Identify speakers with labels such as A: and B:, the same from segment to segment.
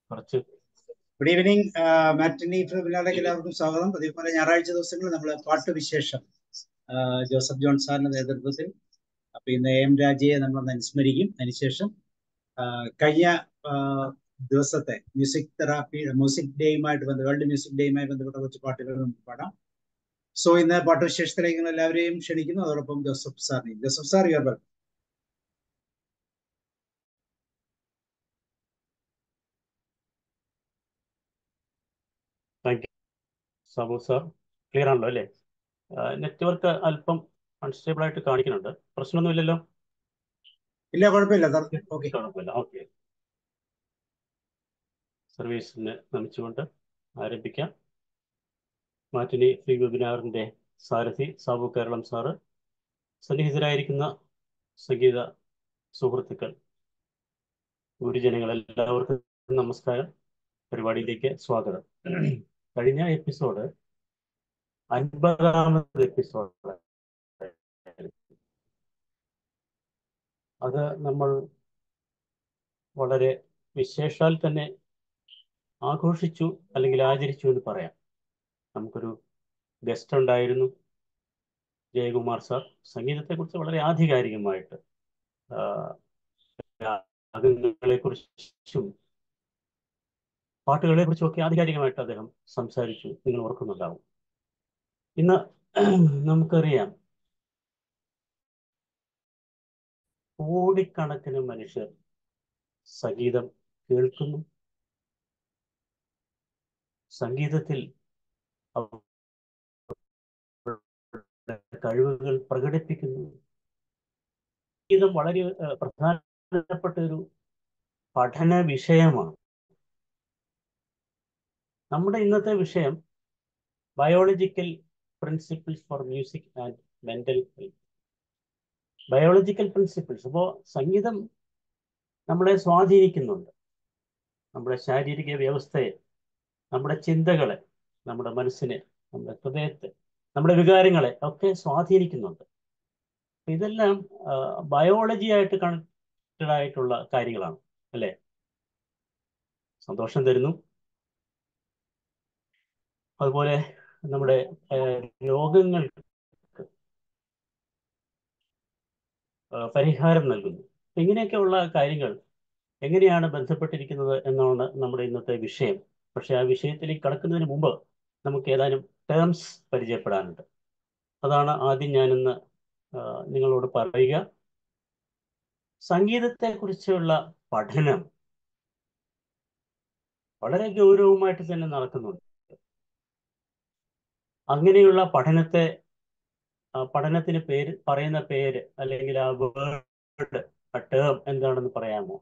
A: കുറച്ച്
B: good evening മാറ്റിനി ഫിലിമിലേക്ക് എല്ലാവർക്കും സ്വാഗതം അതേപോലെ ഞായറാഴ്ച ദിവസങ്ങളിൽ നമ്മൾ പാട്ട് വിശേഷം ആ, ജോസഫ് ജോൺ സാറിന്റെ നേതൃത്വത്തിൽ അപ്പൊ ഇന്ന് എം രാജയെ നമ്മൾ അനുസ്മരിക്കും അതിനുശേഷം ആ, കഴിഞ്ഞ ആ, ദിവസത്തെ മ്യൂസിക് തെറാപ്പി മ്യൂസിക് ഡേയുമായിട്ട് ബന്ധ വേൾഡ് മ്യൂസിക് ഡേയുമായി ബന്ധപ്പെട്ട കുറച്ച് പാട്ടുകൾ നമുക്ക് പാടാം സോ ഇന്ന് പാട്ട് വിശേഷത്തിലേക്ക് നിങ്ങൾ എല്ലാവരെയും ക്ഷണിക്കുന്നു അതോടൊപ്പം ജോസഫ് സാറിനെയും Joseph sir your welcome
A: thank you Sabu sir clear ആണല്ലോ അല്ലേ നെറ്റ്വർക്ക് അല്പം അൺസ്റ്റേബിൾ ആയിട്ട് കാണിക്കുന്നുണ്ട് പ്രശ്നമൊന്നുമില്ലല്ലോ
B: ഇല്ല കുഴപ്പമില്ല സാർ ഓക്കെ
A: കുഴപ്പമില്ല ഓക്കെ സർവീസിന് നമിച്ചുകൊണ്ട് ആരംഭിക്കാം മാറ്റിനി ഫ്രീ വെബിനാറിൻ്റെ സാരഥി സാബു കേരളം സാറ് സന്നിഹിതരായിരിക്കുന്ന സംഗീത സുഹൃത്തുക്കൾ ഗുരുജനങ്ങൾ എല്ലാവർക്കും നമസ്കാരം പരിപാടിയിലേക്ക് സ്വാഗതം കഴിഞ്ഞ എപ്പിസോഡ് അൻപതാമത് എപ്പിസോഡ് അത് നമ്മൾ വളരെ വിശേഷാൽ തന്നെ ആഘോഷിച്ചു അല്ലെങ്കിൽ ആചരിച്ചു എന്ന് പറയാം നമുക്കൊരു ഗസ്റ്റ് ഉണ്ടായിരുന്നു ജയകുമാർ സാർ സംഗീതത്തെക്കുറിച്ച് വളരെ ആധികാരികമായിട്ട് രാഗങ്ങളെ കുറിച്ചും പാട്ടുകളെ കുറിച്ചും ഒക്കെ ആധികാരികമായിട്ട് അദ്ദേഹം സംസാരിച്ചു നിങ്ങൾ ഓർക്കുന്നുണ്ടാവും ഇന്ന് നമുക്കറിയാം കോടിക്കണക്കിന് മനുഷ്യർ സംഗീതം കേൾക്കുന്നു സംഗീതത്തിൽ കഴിവുകൾ പ്രകടിപ്പിക്കുന്നു സംഗീതം വളരെ ഏഹ്, പ്രധാനപ്പെട്ട ഒരു പഠന വിഷയമാണ് നമ്മുടെ ഇന്നത്തെ വിഷയം biological principles for music and mental health biological principles അപ്പോൾ സംഗീതം നമ്മളെ സ്വാധീനിക്കുന്നുണ്ട് നമ്മുടെ ശാരീരിക വ്യവസ്ഥയെ നമ്മുടെ ചിന്തകളെ നമ്മുടെ മനസ്സിനെ നമ്മുടെ ഹൃദയത്തെ നമ്മുടെ വികാരങ്ങളെ ഒക്കെ സ്വാധീനിക്കുന്നുണ്ട് അപ്പൊ ഇതെല്ലാം ബയോളജി ആയിട്ട് കണക്റ്റഡ് ആയിട്ടുള്ള കാര്യങ്ങളാണ് അല്ലേ സന്തോഷം തരുന്നു അതുപോലെ നമ്മുടെ ഏഹ്, രോഗങ്ങൾക്ക് ഏഹ്, പരിഹാരം നൽകുന്നു അപ്പൊ ഇങ്ങനെയൊക്കെയുള്ള കാര്യങ്ങൾ എങ്ങനെയാണ് ബന്ധപ്പെട്ടിരിക്കുന്നത് എന്നാണ് നമ്മുടെ ഇന്നത്തെ വിഷയം പക്ഷെ ആ വിഷയത്തിലേക്ക് കടക്കുന്നതിന് മുമ്പ് നമുക്ക് ഏതാനും ടേംസ് പരിചയപ്പെടാനുണ്ട് അതാണ് ആദ്യം ഞാനിന്ന് ആ, നിങ്ങളോട് പറയുക സംഗീതത്തെക്കുറിച്ചുള്ള പഠനം വളരെ ഗൗരവമായിട്ട് തന്നെ നടക്കുന്നുണ്ട് അങ്ങനെയുള്ള പഠനത്തെ ആ പഠനത്തിന് പേര് പറയുന്ന പേര് അല്ലെങ്കിൽ ആ വേർഡ് ആ ടേം എന്താണെന്ന് പറയാമോ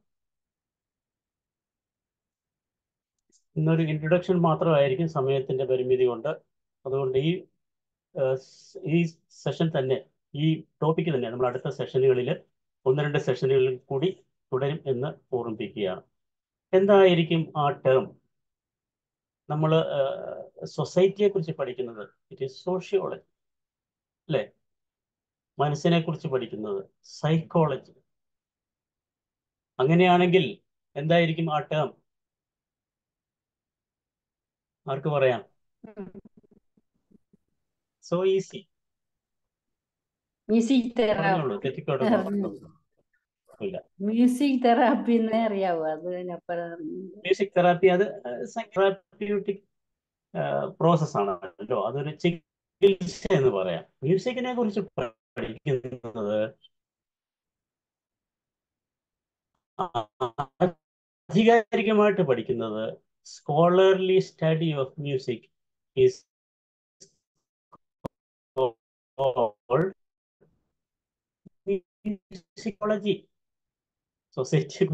A: ഇന്നൊരു ഇൻട്രൊഡക്ഷൻ മാത്രമായിരിക്കും സമയത്തിന്റെ പരിമിതി കൊണ്ട് അതുകൊണ്ട് ഈ ഏഹ്, സ് ഈ സെഷൻ തന്നെ ഈ ടോപ്പിക്ക് തന്നെ നമ്മൾ അടുത്ത സെഷനുകളിൽ ഒന്ന് രണ്ട് സെഷനുകളിൽ കൂടി തുടരും എന്ന് ഓർമ്മിപ്പിക്കുകയാണ് എന്തായിരിക്കും ആ ടേം നമ്മൾ സൊസൈറ്റിയെ കുറിച്ച് പഠിക്കുന്നത് ഇറ്റ് ഈസ് സോഷ്യോളജി അല്ലേ മനസ്സിനെ കുറിച്ച് പഠിക്കുന്നത് സൈക്കോളജി അങ്ങനെയാണെങ്കിൽ എന്തായിരിക്കും ആ ടേം ആർക്ക് പറയാം സോ ഈസി
C: മ്യൂസിക്
A: പറഞ്ഞോളൂ
C: തെറാപ്പി
A: തെറ്റിക്കോട്ടെ ഇല്ല
C: മ്യൂസിക് തെറാപ്പി എന്നേ അറിയാവൂ അത് അതിനപ്പുറം
A: മ്യൂസിക് തെറാപ്പി അത് തെറാപ്യൂട്ടിക് പ്രോസസ് ആണല്ലോ അതൊരു ചികിത്സ എന്ന് പറയാം മ്യൂസിക്കിനെ കുറിച്ച് പഠിക്കുന്നത് ആധികാരികമായിട്ട് പഠിക്കുന്നത് scholarly study of music is musicology society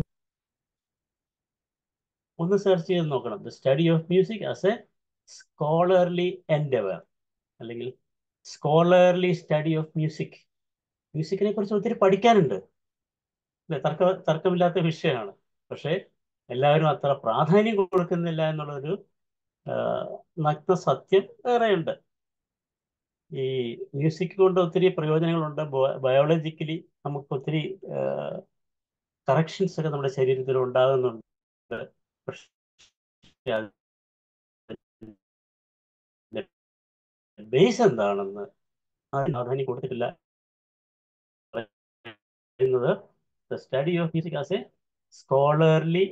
A: ഒന്ന് സെർച്ച് ചെയ്ത് നോക്കണം the study of music as a scholarly endeavour അല്ലെങ്കിൽ സ്കോളർലി സ്റ്റഡി ഓഫ് മ്യൂസിക് മ്യൂസിക്കിനെ കുറിച്ച് ഒത്തിരി പഠിക്കാനുണ്ട് അല്ലേ തർക്ക തർക്കമില്ലാത്ത വിഷയമാണ് പക്ഷേ എല്ലാവരും അത്ര പ്രാധാന്യം കൊടുക്കുന്നില്ല എന്നുള്ളൊരു ആ, നഗ്ന സത്യം വേറെയുണ്ട് ഈ മ്യൂസിക് കൊണ്ട് ഒത്തിരി പ്രയോജനങ്ങളുണ്ട് ബയോളജിക്കലി നമുക്ക് ഒത്തിരി കറക്ഷൻസ് ഒക്കെ നമ്മുടെ ശരീരത്തിൽ ഉണ്ടാകുന്നുണ്ട് പക്ഷേ ബേസ് എന്താണെന്ന് അതിന് പ്രാധാന്യം കൊടുത്തിട്ടില്ല പറയുന്നത് the study of music as a scholarly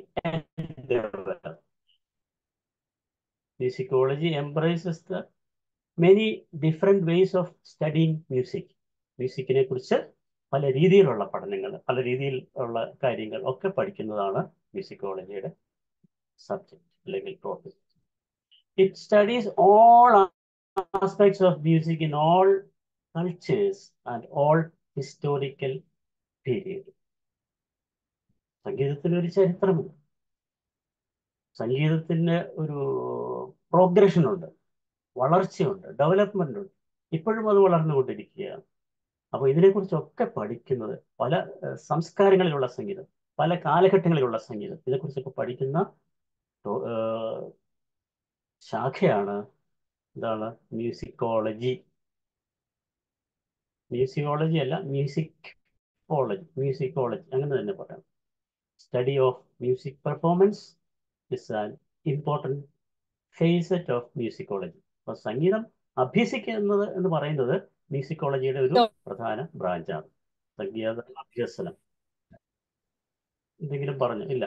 A: musicology embraces the many different ways of studying music മ്യൂസിക്കിനെ കുറിച്ച് പല രീതിയിലുള്ള പഠനങ്ങൾ പല രീതിയിൽ ഉള്ള കാര്യങ്ങൾ ഒക്കെ പഠിക്കുന്നതാണ് മ്യൂസിക്കോളജിയുടെ സബ്ജക്റ്റ് അല്ലെങ്കിൽ topic it studies all aspects of music in all cultures and all historical period സംഗീതത്തിന് ഒരു ചരിത്രമുണ്ട് സംഗീതത്തിന് ഒരു പ്രോഗ്രഷൻ ഉണ്ട് വളർച്ചയുണ്ട് ഡെവലപ്മെന്റ് ഉണ്ട് ഇപ്പോഴും അത് വളർന്നുകൊണ്ടിരിക്കുകയാണ് അപ്പോൾ ഇതിനെക്കുറിച്ചൊക്കെ പഠിക്കുന്നത് പല ഏഹ്, സംസ്കാരങ്ങളിലുള്ള സംഗീതം പല കാലഘട്ടങ്ങളിലുള്ള സംഗീതം ഇതേക്കുറിച്ചൊക്കെ പഠിക്കുന്ന ടോ- ഏഹ്, ശാഖയാണ് എന്താണ് മ്യൂസിക്കോളജി മ്യൂസിക്കോളജി അല്ല മ്യൂസിക് കോളേജ് മ്യൂസിക്കോളജി അങ്ങനെ തന്നെ പറയാം study of music performance is an important facet of musicology അപ്പോൾ സംഗീതം അഭ്യസിക്കുന്നത് എന്ന് പറയുന്നത് മ്യൂസിക്കോളജിയുടെ ഒരു പ്രധാന ബ്രാഞ്ചാണ് സംഗീത അഭ്യസനം എന്തെങ്കിലും പറഞ്ഞു ഇല്ല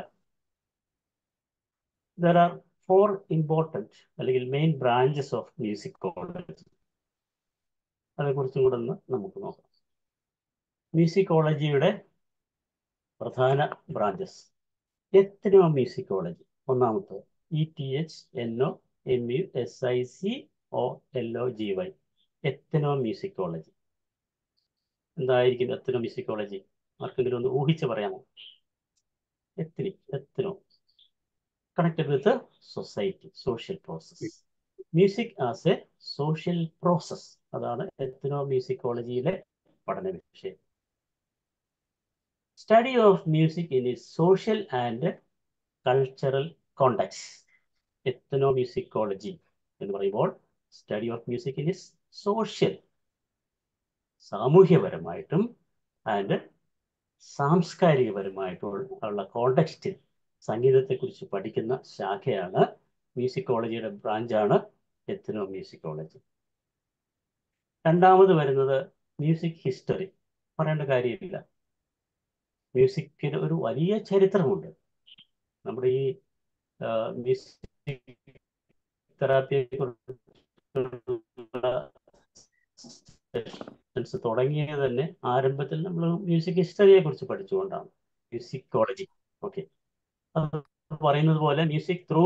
A: ദർ ആർ ഫോർ ഇമ്പോർട്ടൻറ്റ് അല്ലെങ്കിൽ മെയിൻ ബ്രാഞ്ചസ് ഓഫ് മ്യൂസിക്കോളജി അതേക്കുറിച്ചും കൂടെ ഒന്ന് നമുക്ക് നോക്കാം മ്യൂസിക്കോളജിയുടെ പ്രധാന ബ്രാഞ്ചസ് എത്തനോ മ്യൂസിക്കോളജി ഒന്നാമത്തത് E T H N O M U S I C O L O G Y ethnomusicology എന്തായിരിക്കും എത്തനോ മ്യൂസിക്കോളജി ആർക്കെങ്കിലും ഒന്ന് ഊഹിച്ച് പറയാമോ എത്തിനി ethno connected with society social process music as a social process അതാണ് എത്തനോ മ്യൂസിക്കോളജിയിലെ പഠന വിഷയം study of music in is social and cultural contexts ethnomusicology എന്ന് പറയുമ്പോൾ study of music in is social സാമൂഹ്യപരമായിട്ടും ആൻഡ് സാംസ്കാരികപരമായിട്ടും ഉള്ള കോണ്ടക്സ്റ്റിൽ സംഗീതത്തെക്കുറിച്ച് പഠിക്കുന്ന ശാഖയാണ് മ്യൂസിക്കോളജിയുടെ ബ്രാഞ്ചാണ് എത്തനോ മ്യൂസിക്കോളജി രണ്ടാമത് വരുന്നത് മ്യൂസിക് ഹിസ്റ്ററി പറയേണ്ട കാര്യമില്ല മ്യൂസിക്കിന് ഒരു വലിയ ചരിത്രമുണ്ട് നമ്മുടെ ഈ മ്യൂസിക് തെറാപ്പിയെ കുറിച്ചുള്ള സെഷൻസ് തുടങ്ങിയത് തന്നെ ആരംഭത്തിൽ നമ്മൾ മ്യൂസിക് ഹിസ്റ്ററിയെ കുറിച്ച് പഠിച്ചുകൊണ്ടാണ് മ്യൂസിക്കോളജി ഓക്കെ അത് പറയുന്നത് പോലെ മ്യൂസിക് ത്രൂ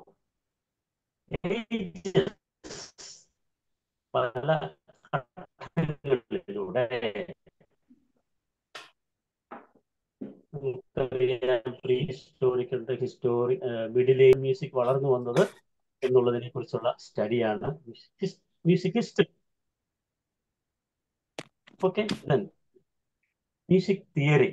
A: പല ഘട്ടങ്ങളിലൂടെ pre historical history middle age music വളർന്നു വന്നത് എന്നുള്ളതിനെ കുറിച്ചുള്ള സ്റ്റഡിയാണ് music history okay then music theory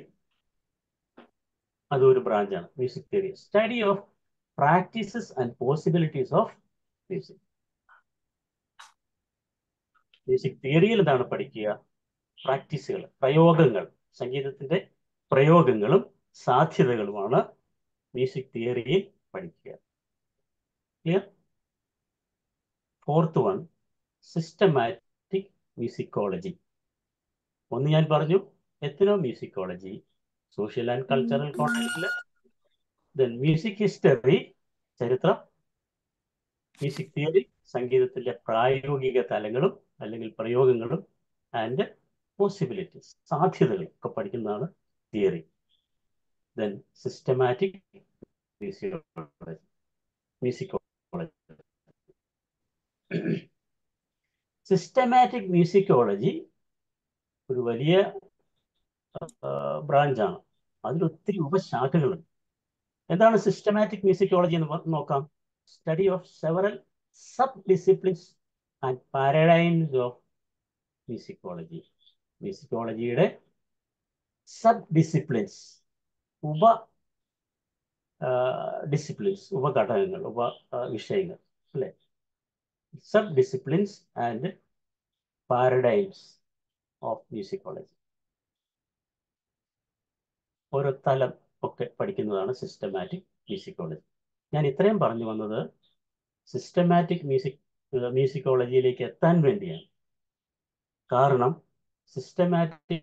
A: അതൊരു ബ്രാഞ്ചാണ് music theory study of practices and possibilities of music music തിയറിയിൽ എന്താണ് പഠിക്കുക പ്രാക്ടീസുകൾ പ്രയോഗങ്ങൾ സംഗീതത്തിന്റെ പ്രയോഗങ്ങളും സാധ്യതകളുമാണ് മ്യൂസിക് തിയറിയിൽ പഠിക്കുക clear fourth one systematic musicology ഒന്ന് ഞാൻ പറഞ്ഞു ethnomusicology social and cultural കോണ്ടക്സ്റ്റിൽ ദെൻ മ്യൂസിക് ഹിസ്റ്ററി ചരിത്രം മ്യൂസിക് തിയറി സംഗീതത്തിന്റെ പ്രായോഗിക തലങ്ങളും അല്ലെങ്കിൽ പ്രയോഗങ്ങളും ആൻഡ് പോസിബിലിറ്റീസ് സാധ്യതകൾ ഒക്കെ പഠിക്കുന്നതാണ് theory then systematic musicology musicology systematic musicology ഒരു വലിയ ബ്രാഞ്ചാണ് അതിൽ ഒത്തിരി ഉപശാഖകളുണ്ട് എന്താണ് സിസ്റ്റമാറ്റിക് മ്യൂസിക്കോളജി എന്ന് നോക്കാം study of several sub disciplines and paradigms of musicology മ്യൂസിക്കോളജിയുടെ സബ് ഡിസിപ്ലിൻസ് ഉപ ഡിസിപ്ലിൻസ് ഉപഘടകങ്ങൾ ഉപ വിഷയങ്ങൾ അല്ലേ sub disciplines and paradigms of musicology ഓരോ തലം ഒക്കെ പഠിക്കുന്നതാണ് സിസ്റ്റമാറ്റിക് മ്യൂസിക്കോളജി ഞാൻ ഇത്രയും പറഞ്ഞു വന്നത് സിസ്റ്റമാറ്റിക് മ്യൂസിക് മ്യൂസിക്കോളജിയിലേക്ക് എത്താൻ വേണ്ടിയാണ് കാരണം സിസ്റ്റമാറ്റിക്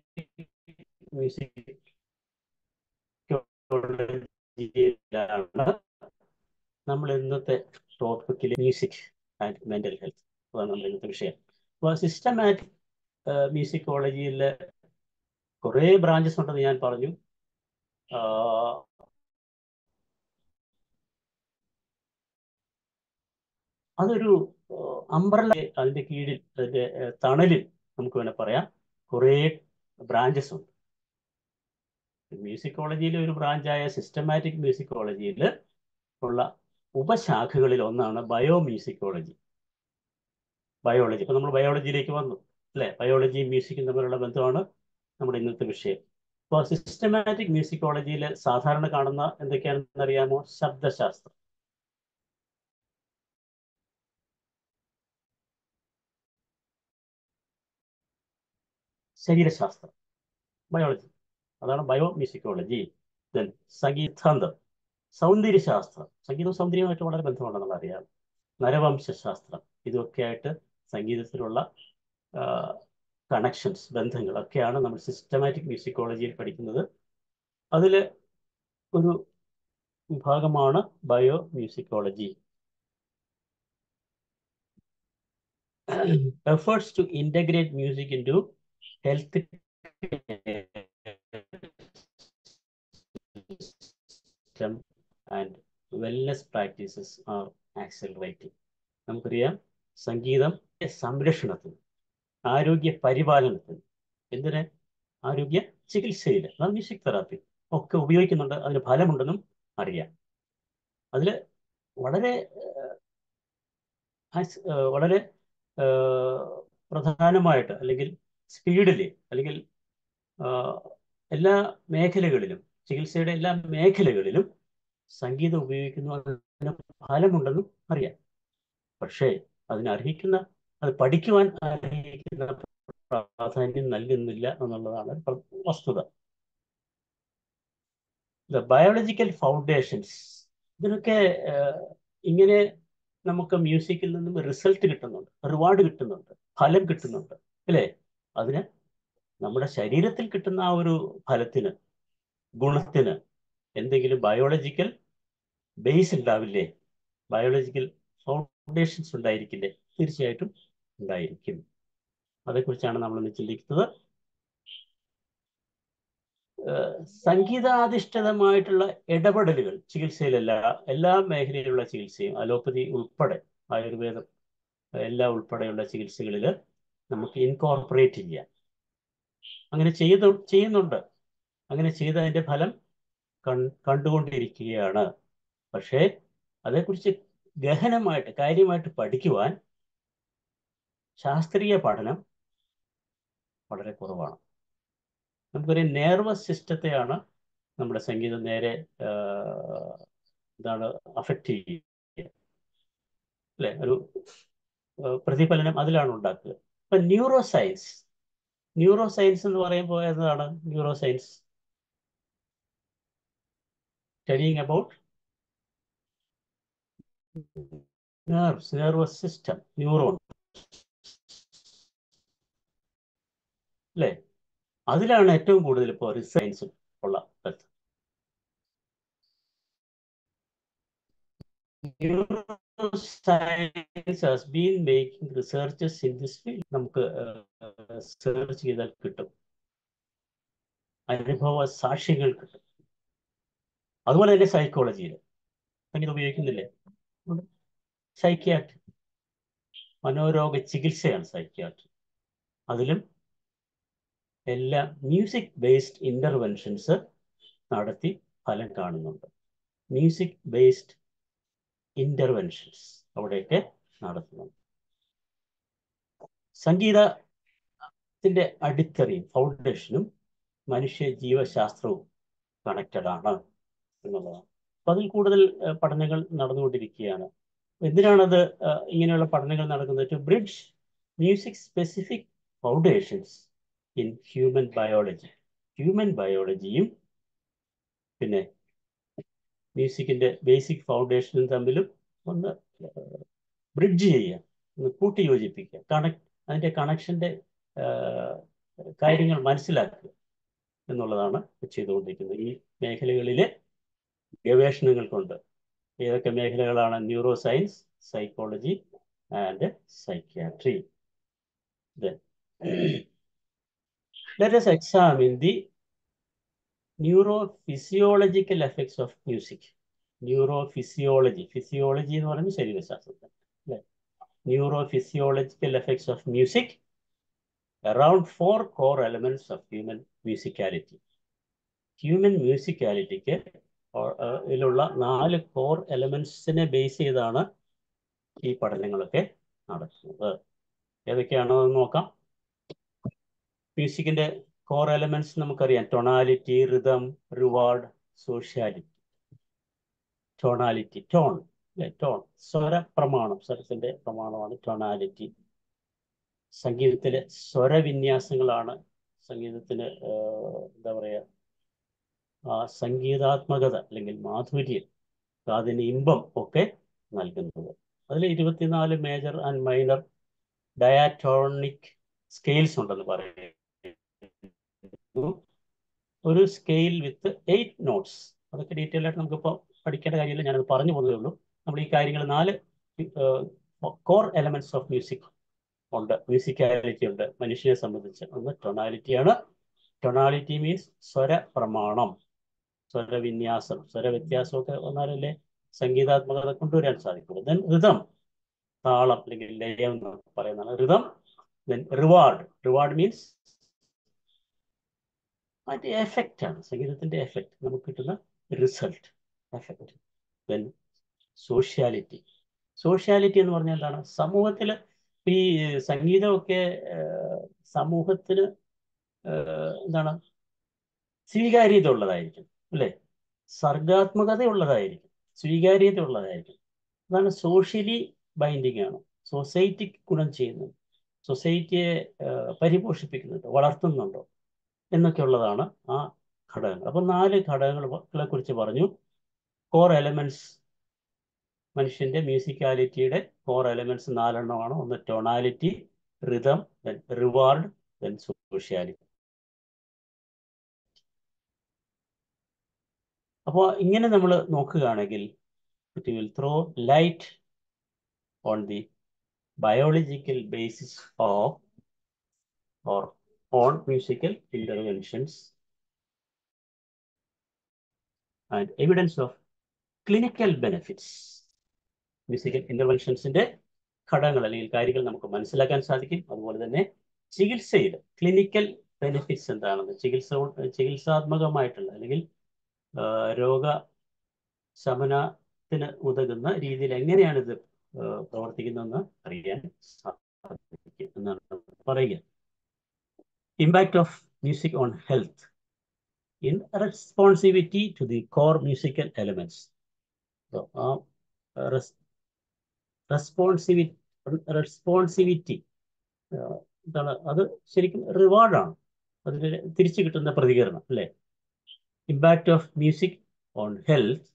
A: മ്യൂസിക്കോളജിയിലാണ് നമ്മൾ ഇന്നത്തെ ടോപ്പിക്കിൽ മ്യൂസിക് ആൻഡ് മെന്റൽ ഹെൽത്ത് അതാണ് നമ്മുടെ ഇന്നത്തെ വിഷയം അപ്പോൾ സിസ്റ്റമാറ്റിക് മ്യൂസിക്കോളജിയിൽ കുറേ ബ്രാഞ്ചസ് ഉണ്ടെന്ന് ഞാൻ പറഞ്ഞു അതൊരു അംബ്രല അതിന്റെ കീഴിൽ അതിന്റെ തണലിൽ നമുക്ക് വേണേൽ പറയാം കുറേ ബ്രാഞ്ചസ് ഉണ്ട് മ്യൂസിക്കോളജിയിലെ ഒരു ബ്രാഞ്ചായ സിസ്റ്റമാറ്റിക് മ്യൂസിക്കോളജിയിൽ ഉള്ള ഉപശാഖകളിൽ ഒന്നാണ് ബയോ മ്യൂസിക്കോളജി ബയോളജി ഇപ്പൊ നമ്മൾ ബയോളജിയിലേക്ക് വന്നു അല്ലെ ബയോളജിയും മ്യൂസിക്കും തമ്മിലുള്ള ബന്ധമാണ് നമ്മുടെ ഇന്നത്തെ വിഷയം അപ്പോൾ സിസ്റ്റമാറ്റിക് മ്യൂസിക്കോളജിയിൽ സാധാരണ കാണുന്ന എന്തൊക്കെയാണെന്ന് അറിയാമോ ശബ്ദശാസ്ത്രം ശരീരശാസ്ത്രം ബയോളജി അതാണ് ബയോ മ്യൂസിക്കോളജി ദെൻ സംഗീതാന്തം സൗന്ദര്യശാസ്ത്രം സംഗീതവും സൗന്ദര്യവുമായിട്ട് വളരെ ബന്ധമുണ്ടെന്ന് നമ്മൾ അറിയാം നരവംശാസ്ത്രം ഇതൊക്കെ ആയിട്ട് സംഗീതത്തിലുള്ള കണക്ഷൻസ് ബന്ധങ്ങൾ ഒക്കെയാണ് നമ്മൾ സിസ്റ്റമാറ്റിക് മ്യൂസിക്കോളജിയിൽ പഠിക്കുന്നത് അതിൽ ഒരു വിഭാഗമാണ് biomusicology efforts to integrate music into health system and wellness practices are accelerating. നമുക്കറിയാം സംഗീതം സംരക്ഷണത്തിന് ആരോഗ്യ പരിപാലനത്തിന് എന്തിന് ആരോഗ്യ ചികിത്സയിൽ അതാണ് മ്യൂസിക് തെറാപ്പി ഒക്കെ ഉപയോഗിക്കുന്നുണ്ട് അതിന് ഫലമുണ്ടെന്നും അറിയാം അതിൽ വളരെ വളരെ പ്രധാനമായിട്ട് അല്ലെങ്കിൽ സ്പീഡിൽ അല്ലെങ്കിൽ എല്ലാ മേഖലകളിലും ചികിത്സയുടെ എല്ലാ മേഖലകളിലും സംഗീതം ഉപയോഗിക്കുന്നു അതിന് ഫലമുണ്ടെന്നും അറിയാം പക്ഷേ അതിനർഹിക്കുന്ന അത് പഠിക്കുവാൻ അർഹിക്കുന്ന പ്രാധാന്യം നൽകുന്നില്ല എന്നുള്ളതാണ് വസ്തുത ദ ബയോളജിക്കൽ ഫൗണ്ടേഷൻസ് ഇതിനൊക്കെ ഇങ്ങനെ നമുക്ക് മ്യൂസിക്കിൽ നിന്നും റിസൾട്ട് കിട്ടുന്നുണ്ട് റിവാർഡ് കിട്ടുന്നുണ്ട് ഫലം കിട്ടുന്നുണ്ട് അല്ലേ അതിന് നമ്മുടെ ശരീരത്തിൽ കിട്ടുന്ന ആ ഒരു ഫലത്തിന് ഗുണത്തിന് എന്തെങ്കിലും ബയോളജിക്കൽ ബേസ് ഉണ്ടാവില്ലേ ബയോളജിക്കൽ ഫൗണ്ടേഷൻസ് ഉണ്ടായിരിക്കില്ലേ തീർച്ചയായിട്ടും ഉണ്ടായിരിക്കും അതേക്കുറിച്ചാണ് നമ്മൾ ഇന്ന് ചിന്തിക്കുന്നത് സംഗീതാധിഷ്ഠിതമായിട്ടുള്ള ഇടപെടലുകൾ ചികിത്സയിലല്ല എല്ലാ മേഖലയിലുള്ള ചികിത്സയും അലോപ്പതി ഉൾപ്പെടെ ആയുർവേദം എല്ലാം ഉൾപ്പെടെയുള്ള ചികിത്സകളിൽ നമുക്ക് ഇൻകോർപ്പറേറ്റ് ചെയ്യാം അങ്ങനെ ചെയ്തു ചെയ്യുന്നുണ്ട് അങ്ങനെ ചെയ്തതിൻ്റെ ഫലം കൺ കണ്ടുകൊണ്ടിരിക്കുകയാണ് പക്ഷേ അതേക്കുറിച്ച് ഗഹനമായിട്ട് കാര്യമായിട്ട് പഠിക്കുവാൻ ശാസ്ത്രീയ പഠനം വളരെ കുറവാണ് നമുക്കൊരു നെർവസ് സിസ്റ്റത്തെയാണ് നമ്മുടെ സംഗീതം നേരെ എന്താണ് അഫക്റ്റ് ചെയ്യുക അല്ലെ ഒരു പ്രതിഫലനം അതിലാണ് ഉണ്ടാക്കുക ഇപ്പൊ ന്യൂറോ സയൻസ് ന്യൂറോ സയൻസ് എന്ന് പറയുമ്പോൾ എന്താണ് neuroscience studying about nerves nervous system neuron അല്ലേ അതിലാണ് ഏറ്റവും കൂടുതൽ ഇപ്പോൾ റിസയൻസ് ഉള്ള ബന്ധം Neuroscience has been making researches in this field. നമുക്ക് സെർച്ച് ചെയ്താൽ കിട്ടും അനുഭവ സാക്ഷ്യങ്ങൾ കിട്ടും അതുപോലെ തന്നെ സൈക്കോളജിയിൽ സംഗീതം ഉപയോഗിക്കുന്നില്ലേ സൈക്യാട്രി മനോരോഗ ചികിത്സയാണ് സൈക്യാട്രി അതിലും എല്ലാ മ്യൂസിക് ബേസ്ഡ് ഇന്റർവെൻഷൻസ് നടത്തി ഫലം കാണുന്നുണ്ട് മ്യൂസിക് ബേസ്ഡ് ഇന്റർവെൻഷൻസ് അവിടെയൊക്കെ നടത്തുന്നുണ്ട് സംഗീതത്തിന്റെ അടിത്തറയും ഫൗണ്ടേഷനും മനുഷ്യ ജീവശാസ്ത്രവും കണക്റ്റഡ് ആണ് എന്നുള്ളതാണ് അപ്പൊ അതിൽ കൂടുതൽ പഠനങ്ങൾ നടന്നുകൊണ്ടിരിക്കുകയാണ് എന്തിനാണത് ഇങ്ങനെയുള്ള പഠനങ്ങൾ നടക്കുന്നത് to bridge music specific foundations in human biology human ബയോളജിയും പിന്നെ മ്യൂസിക്കിൻ്റെ ബേസിക് ഫൗണ്ടേഷനും തമ്മിലും ഒന്ന് ബ്രിഡ്ജ് ചെയ്യുക ഒന്ന് കൂട്ടി യോജിപ്പിക്കുക കണക്ട് അതിൻ്റെ കണക്ഷൻ്റെ കാര്യങ്ങൾ മനസ്സിലാക്കുക എന്നുള്ളതാണ് ചെയ്തുകൊണ്ടിരിക്കുന്നത് ഈ മേഖലകളിലെ ഗവേഷണങ്ങൾ കൊണ്ട് ഏതൊക്കെ മേഖലകളാണ് neuroscience psychology and psychiatry Let us examine the neurophysiological effects of music. Neurophysiology. Physiology എന്ന് പറയുന്നത് ശരീരശാസ്ത്രത്തിൽ അല്ലേ neurophysiological effects of music around four core elements of human musicality human മ്യൂസിക്കാലിറ്റിക്ക് ഇതിലുള്ള നാല് കോർ എലമെന്റ്സിനെ ബേസ് ചെയ്താണ് ഈ പഠനങ്ങളൊക്കെ നടക്കുന്നത് ഏതൊക്കെയാണെന്ന് നോക്കാം മ്യൂസിക്കിന്റെ കോർ എലമെന്റ്സ് നമുക്കറിയാം tonality rhythm reward sociality tonality tone അല്ലെ ടോൺ സ്വര പ്രമാണം സ്വരത്തിന്റെ പ്രമാണമാണ് ടൊണാലിറ്റി സംഗീതത്തിലെ സ്വരവിന്യാസങ്ങളാണ് സംഗീതത്തിന് എന്താ പറയുക ആ സംഗീതാത്മകത അല്ലെങ്കിൽ മാധുര്യം അതിന് ഇമ്പം ഒക്കെ നൽകുന്നത് അതിൽ ഇരുപത്തിനാല് major and minor diatonic scales ഉണ്ടെന്ന് പറയുന്നു ഒരു സ്കെയിൽ വിത്ത് എയ്റ്റ് നോട്ട്സ് അതൊക്കെ ഡീറ്റെയിൽ ആയിട്ട് നമുക്കിപ്പോൾ പഠിക്കേണ്ട കാര്യമില്ല ഞാനത് പറഞ്ഞു പോകുന്നതേ ഉള്ളൂ നമ്മൾ ഈ കാര്യങ്ങൾ നാല് കോർ എലമെന്റ്സ് ഓഫ് മ്യൂസിക് ഉണ്ട് മ്യൂസിക്കാലിറ്റി ഉണ്ട് മനുഷ്യനെ സംബന്ധിച്ച് ഒന്ന് ടൊണാലിറ്റിയാണ് ടൊണാലിറ്റി മീൻസ് സ്വര പ്രമാണം സ്വരവിന്യാസം സ്വരവ്യത്യാസമൊക്കെ വന്നാലല്ലേ സംഗീതാത്മകത കൊണ്ടുവരാൻ സാധിക്കുള്ളൂ ദെൻ ഋതം താളം അല്ലെങ്കിൽ ലയം എന്ന് പറയുന്നതാണ് rhythm then reward reward means അതിൻ്റെ എഫക്റ്റ് ആണ് സംഗീതത്തിന്റെ എഫക്റ്റ് നമുക്ക് കിട്ടുന്ന result effect then sociality sociality എന്ന് പറഞ്ഞാൽ എന്താണ് സമൂഹത്തിൽ ഈ സംഗീതമൊക്കെ സമൂഹത്തിന് എന്താണ് സ്വീകാര്യത ഉള്ളതായിരിക്കും അല്ലേ സർഗാത്മകത ഉള്ളതായിരിക്കും സ്വീകാര്യത ഉള്ളതായിരിക്കും അതാണ് സോഷ്യലി ബൈൻഡിങ് ആണ് സൊസൈറ്റിക്ക് ഗുണം ചെയ്യുന്നത് സൊസൈറ്റിയെ പരിപോഷിപ്പിക്കുന്നുണ്ട് വളർത്തുന്നുണ്ടോ എന്നൊക്കെ ഉള്ളതാണ് ആ ഘടകങ്ങൾ അപ്പം നാല് ഘടകങ്ങളെ കുറിച്ച് പറഞ്ഞു കോർ എലമെന്റ്സ് മനുഷ്യന്റെ മ്യൂസിക്കാലിറ്റിയുടെ കോർ എലമെന്റ്സ് നാലെണ്ണമാണ് ഒന്ന് tonality rhythm then reward then sociality അപ്പോൾ ഇങ്ങനെ നമ്മൾ നോക്കുകയാണെങ്കിൽ it will throw light on the biological basis of or on musical interventions and evidence of clinical benefits musical ഇന്റർവെൻഷൻസിന്റെ ഘടകങ്ങൾ അല്ലെങ്കിൽ കാര്യങ്ങൾ നമുക്ക് മനസ്സിലാക്കാൻ സാധിക്കും അതുപോലെ തന്നെ ചികിത്സയിൽ ക്ലിനിക്കൽ ബെനിഫിറ്റ്സ് എന്താണെന്ന് ചികിത്സ ചികിത്സാത്മകമായിട്ടുള്ള അല്ലെങ്കിൽ രോഗ ശമനത്തിന് ഉതകുന്ന രീതിയിൽ എങ്ങനെയാണ് ഇത് പ്രവർത്തിക്കുന്നതെന്ന് അറിയാൻ സാധിക്കും എന്നാണ് പറയുക impact of music on health in responsivity to the core musical elements ആ റെസ്പോൺസിവി റെസ്പോൺസിവിറ്റി എന്താണ് അത് ശരിക്കും റിവാർഡാണ് അതിന് തിരിച്ചു കിട്ടുന്ന പ്രതികരണം അല്ലേ impact of music on health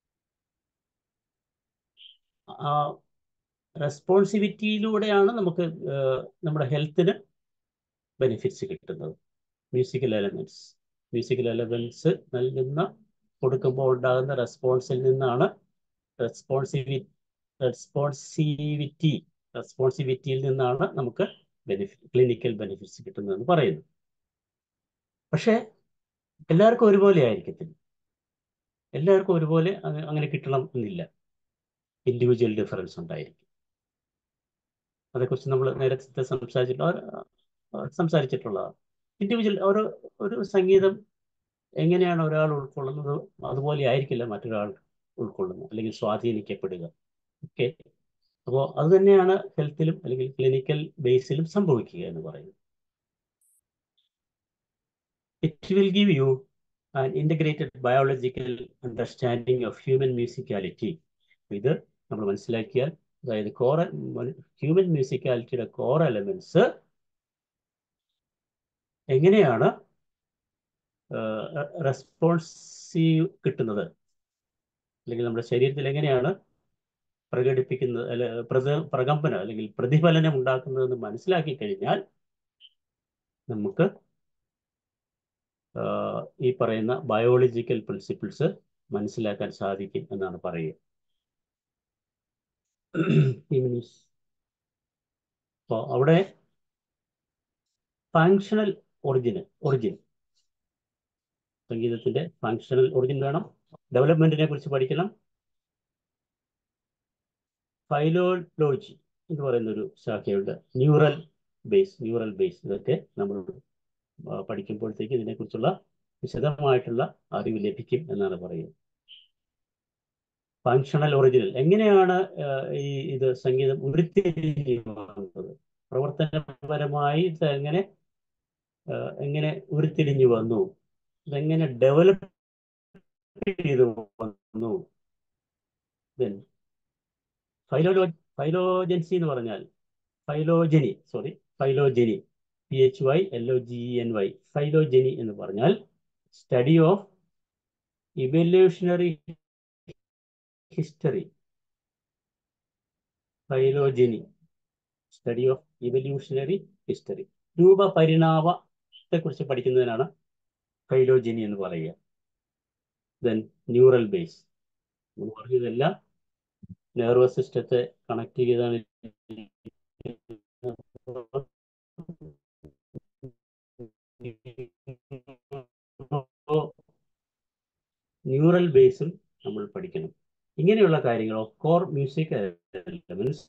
A: ആ റെസ്പോൺസിവിറ്റിയിലൂടെയാണ് നമുക്ക് നമ്മുടെ ഹെൽത്തിന് ബെനിഫിറ്റ്സ് കിട്ടുന്നത് മ്യൂസിക്കൽ എലമെന്റ്സ് മ്യൂസിക്കൽ എലമെന്റ്സ് നൽകുന്ന കൊടുക്കുമ്പോൾ ഉണ്ടാകുന്ന റെസ്പോൺസിൽ നിന്നാണ് റെസ്പോൺസിവി റെസ്പോൺസിവിറ്റി റെസ്പോൺസിവിറ്റിയിൽ നിന്നാണ് നമുക്ക് ബെനിഫിറ്റ് ക്ലിനിക്കൽ ബെനിഫിറ്റ്സ് കിട്ടുന്നതെന്ന് പറയുന്നു പക്ഷേ എല്ലാവർക്കും ഒരുപോലെ ആയിരിക്കത്തില്ല എല്ലാവർക്കും ഒരുപോലെ അങ്ങനെ കിട്ടണം എന്നില്ല ഇൻഡിവിജ്വൽ ഡിഫറൻസ് ഉണ്ടായിരിക്കും അതേക്കുറിച്ച് നമ്മൾ നേരത്തെ സംസാരിച്ചിട്ടുള്ള സംസാരിച്ചിട്ടുള്ളതാണ് ഇൻഡിവിജ്വൽ ഒരു ഒരു സംഗീതം എങ്ങനെയാണ് ഒരാൾ ഉൾക്കൊള്ളുന്നത് അതുപോലെ ആയിരിക്കില്ല മറ്റൊരാൾ ഉൾക്കൊള്ളുന്നത് അല്ലെങ്കിൽ സ്വാധീനിക്കപ്പെടുക ഓക്കെ അപ്പോൾ അത് തന്നെയാണ് ഹെൽത്തിലും അല്ലെങ്കിൽ ക്ലിനിക്കൽ ബേസിലും സംഭവിക്കുക എന്ന് പറയുന്നത് it will give you an integrated biological understanding of human musicality ഇത് നമ്മൾ മനസ്സിലാക്കിയാൽ അതായത് കോർ ഹ്യൂമൻ മ്യൂസിക്കാലിറ്റിയുടെ കോർ എലമെന്റ്സ് എങ്ങനെയാണ് റെസ്പോൺസീവ് കിട്ടുന്നത് അല്ലെങ്കിൽ നമ്മുടെ ശരീരത്തിൽ എങ്ങനെയാണ് പ്രകടിപ്പിക്കുന്നത് അല്ലെ പ്രത പ്രകമ്പനം അല്ലെങ്കിൽ പ്രതിഫലനം ഉണ്ടാക്കുന്നതെന്ന് മനസ്സിലാക്കി കഴിഞ്ഞാൽ നമുക്ക് ആഹ്, ഈ പറയുന്ന ബയോളജിക്കൽ പ്രിൻസിപ്പിൾസ് മനസ്സിലാക്കാൻ സാധിക്കും എന്നാണ് പറയുക അപ്പോൾ അവിടെ ഫങ്ഷണൽ ഒറിജിന് ഒറിജിൻ സംഗീതത്തിന്റെ ഫങ്ഷണൽ ഒറിജിൻ വേണം ഡെവലപ്മെന്റിനെ കുറിച്ച് പഠിക്കണം ഫൈലോളജി എന്ന് പറയുന്ന ഒരു ശാഖയുണ്ട് ന്യൂറൽ ബേസ് ന്യൂറൽ ബേസ് ഇതൊക്കെ നമ്മൾ ആ, പഠിക്കുമ്പോഴത്തേക്ക് ഇതിനെക്കുറിച്ചുള്ള വിശദമായിട്ടുള്ള അറിവ് ലഭിക്കും എന്നാണ് പറയുന്നത് ഫങ്ഷണൽ ഒറിജിനൽ എങ്ങനെയാണ് ആ, ഈ ഇത് സംഗീതം ഉരുത്തിരിഞ്ഞു വന്നത് പ്രവർത്തനപരമായി ഇത് എങ്ങനെ ആ, എങ്ങനെ ഉരുത്തിരിഞ്ഞു വന്നു ഇതെങ്ങനെ ഡെവലപ്പ് ചെയ്തു വന്നു Then ഫൈലോലോ ഫൈലോജൻസി എന്ന് പറഞ്ഞാൽ phylogeny sorry phylogeny P H Y L O G N Y phylogeny എന്ന് പറഞ്ഞാൽ study of evolutionary history phylogeny study of evolutionary history രൂപപരിണാമത്തെ കുറിച്ച് പഠിക്കുന്നതിനാണ് ഫൈലോജനി എന്ന് പറയുക ദെൻ ന്യൂറൽ ബേസ് നമ്മൾ പറഞ്ഞതെല്ലാം നെർവസ് സിസ്റ്റത്തെ കണക്ട് ചെയ്താണ് ന്യൂറൽ ബേസും നമ്മൾ പഠിക്കണം ഇങ്ങനെയുള്ള കാര്യങ്ങളോ core music elements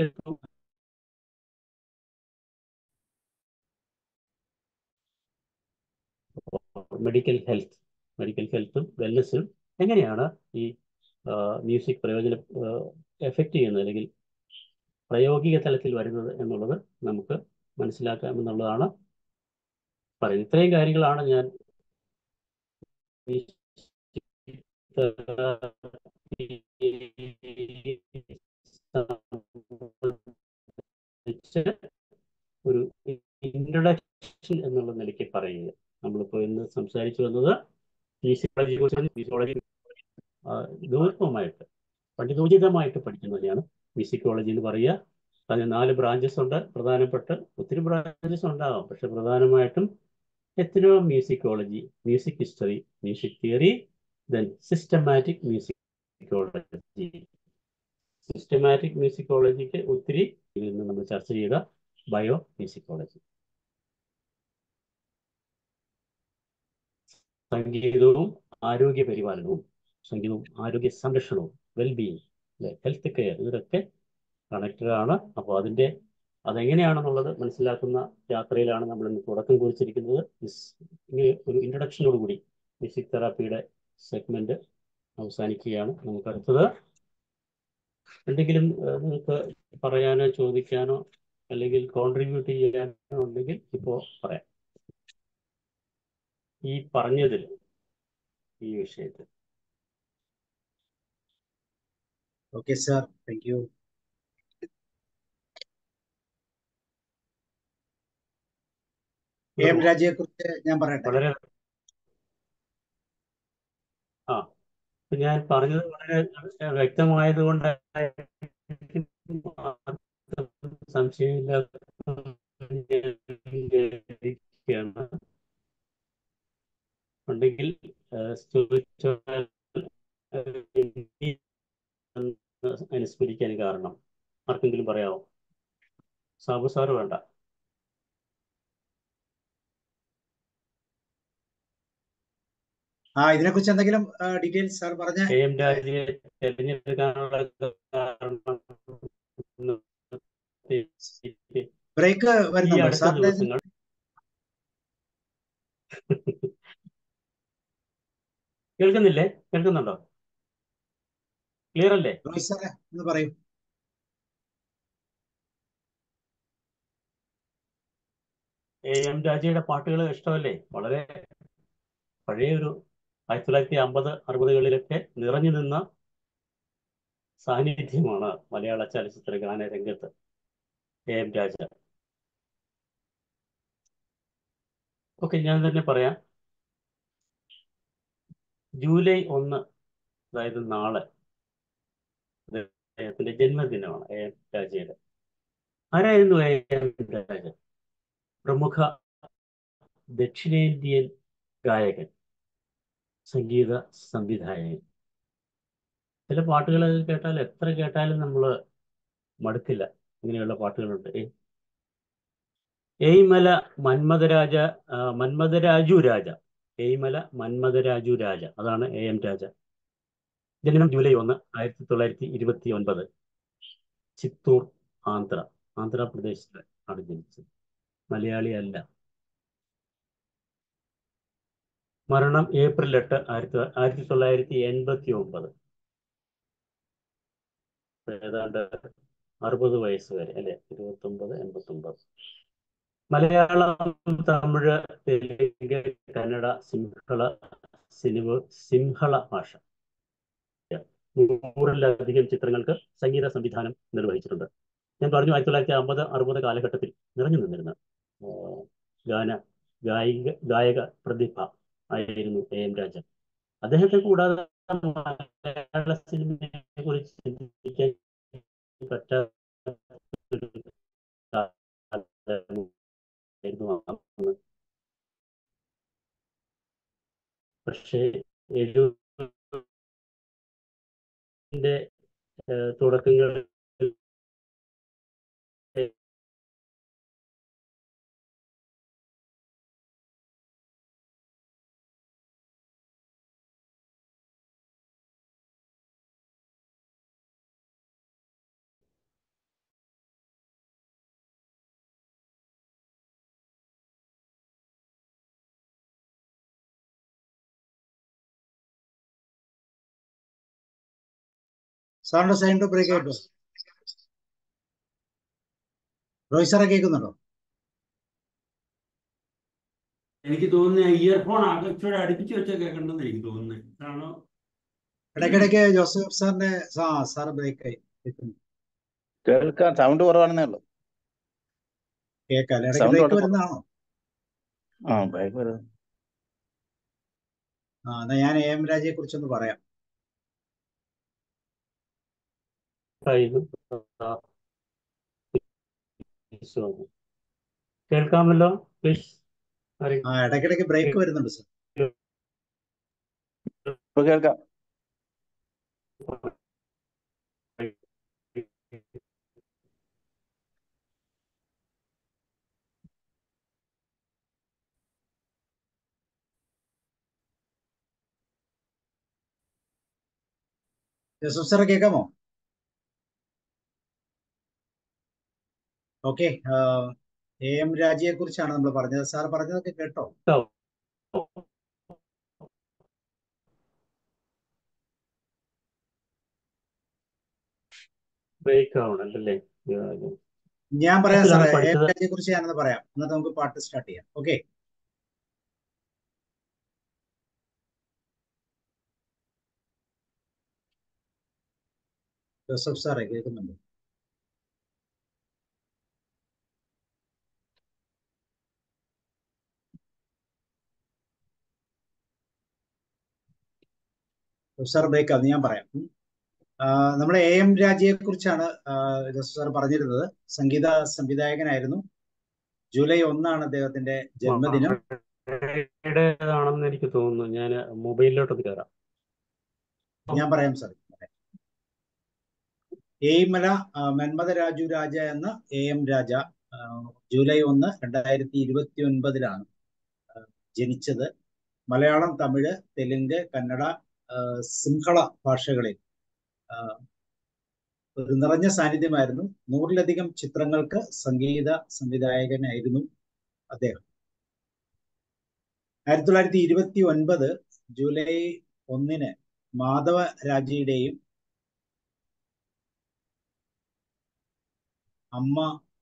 A: medical health medical ഹെൽത്തും വെൽനെസ്സും എങ്ങനെയാണ് ഈ മ്യൂസിക് പ്രയോജനം എഫക്റ്റ് ചെയ്യുന്നത് അല്ലെങ്കിൽ പ്രായോഗിക തലത്തിൽ വരുന്നത് എന്നുള്ളത് നമുക്ക് മനസ്സിലാക്കാമെന്നുള്ളതാണ് പറയുന്നത് ഇത്രയും കാര്യങ്ങളാണ് ഞാൻ ഈ ഒരു ഇൻട്രൊഡക്ഷൻ എന്നുള്ള നിലയ്ക്ക് പറയുക നമ്മളിപ്പോൾ ഇന്ന് സംസാരിച്ചു വന്നത് ഫിസിയോളജിയെ കുറിച്ചാണ് ഫിസിയോളജി ഗൗരവമായിട്ട് പണ്ഡിതോചിതമായിട്ട് പഠിക്കുന്നതിനെയാണ് മ്യൂസിക്കോളജി എന്ന് പറയുക അതിന് നാല് ബ്രാഞ്ചസ് ഉണ്ട് പ്രധാനപ്പെട്ട ഒത്തിരി ബ്രാഞ്ചസ് ഉണ്ടാകാം പക്ഷെ പ്രധാനമായിട്ടും എത്രയോ musicology music history music theory then systematic musicology systematic മ്യൂസിക്കോളജിക്ക് ഒത്തിരി ഇന്ന് നമ്മൾ ചർച്ച ചെയ്ത ബയോ മ്യൂസിക്കോളജി സംഗീതവും ആരോഗ്യ പരിപാലനവും സംഗീതവും ആരോഗ്യ സംരക്ഷണവും വെൽബീയിങ് ഹെൽത്ത് കെയർ ഇതൊക്കെ കണക്റ്റഡ് ആണ് അപ്പോൾ അതിൻ്റെ അതെങ്ങനെയാണെന്നുള്ളത് മനസ്സിലാക്കുന്ന യാത്രയിലാണ് നമ്മൾ ഇന്ന് തുടക്കം കുറിച്ചിരിക്കുന്നത് ഇങ്ങനെ ഒരു ഇൻട്രഡക്ഷനോട് കൂടി മ്യൂസിക് തെറാപ്പിയുടെ സെഗ്മെന്റ് അവസാനിക്കുകയാണ് നമുക്ക് അടുത്തത് എന്തെങ്കിലും നിങ്ങൾക്ക് പറയാനോ ചോദിക്കാനോ അല്ലെങ്കിൽ കോൺട്രിബ്യൂട്ട് ചെയ്യാനോ ഉണ്ടെങ്കിൽ ഇപ്പോൾ പറയാം ഈ പറഞ്ഞതിൽ ഈ വിഷയത്തിൽ
B: okay sir thank you M രാജയെ കുറിച്ച് ഞാൻ പറയട്ടെ
A: വളരെ ആ ഞാൻ പറഞ്ഞത് വളരെ വ്യക്തമായത് കൊണ്ട് സംശയമില്ലാതെ ഉണ്ടെങ്കിൽ ചോദിച്ചാൽ അനുസ്മരിക്കാൻ കാരണം ആർക്കെങ്കിലും പറയാമോ സാബു സാറ് വേണ്ട
B: ആ ഇതിനെക്കുറിച്ച് എന്തെങ്കിലും ഡീറ്റെയിൽസ് സാർ പറഞ്ഞ
A: കെ എം രാജയെ തെരഞ്ഞെടുക്കാനുള്ള കാരണം
B: ബ്രേക്ക്
A: ഈ
B: വരുന്നുണ്ടോ
A: അടുത്ത
B: സാറിന്റെ
A: ദിവസങ്ങൾ കേൾക്കുന്നില്ലേ കേൾക്കുന്നുണ്ടോ ക്ലിയർ അല്ലേ
B: റോയ് സാറേ ഒന്ന് പറയൂ
A: എ എം രാജയുടെ പാട്ടുകൾ ഇഷ്ടമല്ലേ വളരെ പഴയ ഒരു ആയിരത്തി തൊള്ളായിരത്തി അമ്പത് അറുപതുകളിലൊക്കെ നിറഞ്ഞു നിന്ന സാന്നിധ്യമാണ് മലയാള ചലച്ചിത്ര ഗാന രംഗത്ത് എ എം രാജ ഓക്കെ ഞാൻ തന്നെ പറയാം ജൂലൈ ഒന്ന് അതായത് നാളെ അദ്ദേഹത്തിന്റെ ജന്മദിനമാണ് എ എം രാജയുടെ ആരായിരുന്നു എ എം രാജ പ്രമുഖ ദക്ഷിണേന്ത്യൻ ഗായകൻ സംഗീത സംവിധായകൻ ചില പാട്ടുകളൊക്കെ കേട്ടാൽ എത്ര കേട്ടാലും നമ്മൾ മടുക്കില്ല ഇങ്ങനെയുള്ള പാട്ടുകളുണ്ട് ഏ- ഏയ്മല മന്മഥരാജ ആ, മന്മഥരാജു രാജ ഏയ്മല മന്മഥരാജു രാജ അതാണ് എ എം രാജ ജനനം ജൂലൈ ഒന്ന് ആയിരത്തി തൊള്ളായിരത്തി ഇരുപത്തി ഒൻപത് ചിത്തൂർ ആന്ധ്ര ആന്ധ്രാപ്രദേശിൽ ആണ് ജനിച്ചത് മലയാളി അല്ല മരണം ഏപ്രിൽ എട്ട് ആയിരത്തി ആയിരത്തി തൊള്ളായിരത്തി എൺപത്തി ഒമ്പത് ഏതാണ്ട് അറുപത് വയസ്സ് വരെ അല്ലെ ഇരുപത്തി ഒമ്പത് എൺപത്തി ഒമ്പത് മലയാളം തമിഴ് തെലുങ്ക് കന്നഡ സിംഹള സിനിമ സിംഹള ഭാഷ നൂറിലധികം ചിത്രങ്ങൾക്ക് സംഗീത സംവിധാനം നിർവഹിച്ചിട്ടുണ്ട് ഞാൻ പറഞ്ഞു ആയിരത്തി തൊള്ളായിരത്തി അമ്പത് അറുപത് കാലഘട്ടത്തിൽ നിറഞ്ഞു നിന്നിരുന്ന ആ, ഗാന ഗായിക ഗായക പ്രതിഭ ആയിരുന്നു എ എം രാജൻ അദ്ദേഹത്തെ കൂടാതെ മലയാള സിനിമയെ കുറിച്ച് ചിന്തിക്കാൻ പറ്റാത്ത ഒരു കാലമായിരുന്നു അന്ന്. പക്ഷേ എഴുപതിന്റെ ഏഹ്, തുടക്കങ്ങളിൽ
B: സാറിന്റെ സൈഡ് ബ്രേക്ക് ആയിട്ടോ റോയ് സാറെ കേൾക്കുന്നുണ്ടോ
A: എനിക്ക് തോന്നുന്നത് ഇയർഫോൺ അകച്ചോടെ അടുപ്പിച്ച് വെച്ചാൽ കേൾക്കണ്ടെന്ന് എനിക്ക് തോന്നുന്നത് കാരണം
B: ഇടയ്ക്കിടയ്ക്ക് ജോസഫ് സാറിന്റെ ആ സാർ ബ്രേക്ക് ആയി കേൾക്കുന്നു
D: കേൾക്കാൻ സൗണ്ട് കുറവാണെന്നേ ഉള്ളൂ
B: കേൾക്കാം ഇടയ്ക്ക്
D: സൗണ്ട്
B: ബ്രേക്ക്
D: വളരെ
B: വരുന്നതാണോ
D: ആ ബാക്ക് വരുന്നത്
B: ആ എന്നാ ഞാൻ എ എം രാജയെ കുറിച്ചൊന്ന് പറയാം
A: ആയിരുന്നു. ആ, കേൾക്കാമല്ലോ പ്ലീസ്
B: ആ ഇടയ്ക്കിടയ്ക്ക് ബ്രേക്ക് വരുന്നുണ്ട് സാർ
D: ഇപ്പൊ കേൾക്കാം
B: ജോസഫ് സാറെ കേൾക്കാമോ ഓക്കെ എ എം രാജയെ കുറിച്ചാണ് നമ്മൾ പറഞ്ഞത് സാർ പറഞ്ഞതൊക്കെ കേട്ടോ
A: ബ്രേക്ക് ആവണല്ലേ
B: ഞാൻ പറയാം
A: ക്ലാസ്സിലാണ്
B: സാറേ എ എം
A: പഠിച്ചത്
B: രാജയെ കുറിച്ച് ഞാനൊന്ന് പറയാം എന്നിട്ട് നമുക്ക് പാട്ട് സ്റ്റാർട്ട് ചെയ്യാം ഓക്കെ ജോസഫ് സാറേ കേൾക്കുന്നുണ്ടോ ജോസഫ് സാർ ബ്രേക്ക് ആവും ഞാൻ പറയാം ഉം. ആ, നമ്മുടെ എ എം രാജയെ കുറിച്ചാണ് ജോസഫ് സാർ പറഞ്ഞിരുന്നത് സംഗീത സംവിധായകനായിരുന്നു ജൂലൈ ഒന്നാണ് അദ്ദേഹത്തിന്റെ ജന്മദിനം
A: ആണെന്ന് എനിക്ക് തോന്നുന്നു ഞാൻ മൊബൈലിലോട്ടൊന്ന് കയറാം
B: ഞാൻ പറയാം സാർ ഏയ്മല ആ, മന്മഥ രാജു രാജ എന്ന എ എം രാജ ആ, ജൂലൈ ഒന്ന് രണ്ടായിരത്തി ഇരുപത്തി ഒൻപതിലാണ് ജനിച്ചത് മലയാളം തമിഴ് തെലുങ്ക് കന്നഡ ആ, സിംഹള ഭാഷകളിൽ ആ, ഒരു നിറഞ്ഞ സാന്നിധ്യമായിരുന്നു നൂറിലധികം ചിത്രങ്ങൾക്ക് സംഗീത സംവിധായകനായിരുന്നു അദ്ദേഹം ആയിരത്തി തൊള്ളായിരത്തി ഇരുപത്തി ഒൻപത് ജൂലൈ ഒന്നിന് മാധവ രാജയുടെയും അമ്മ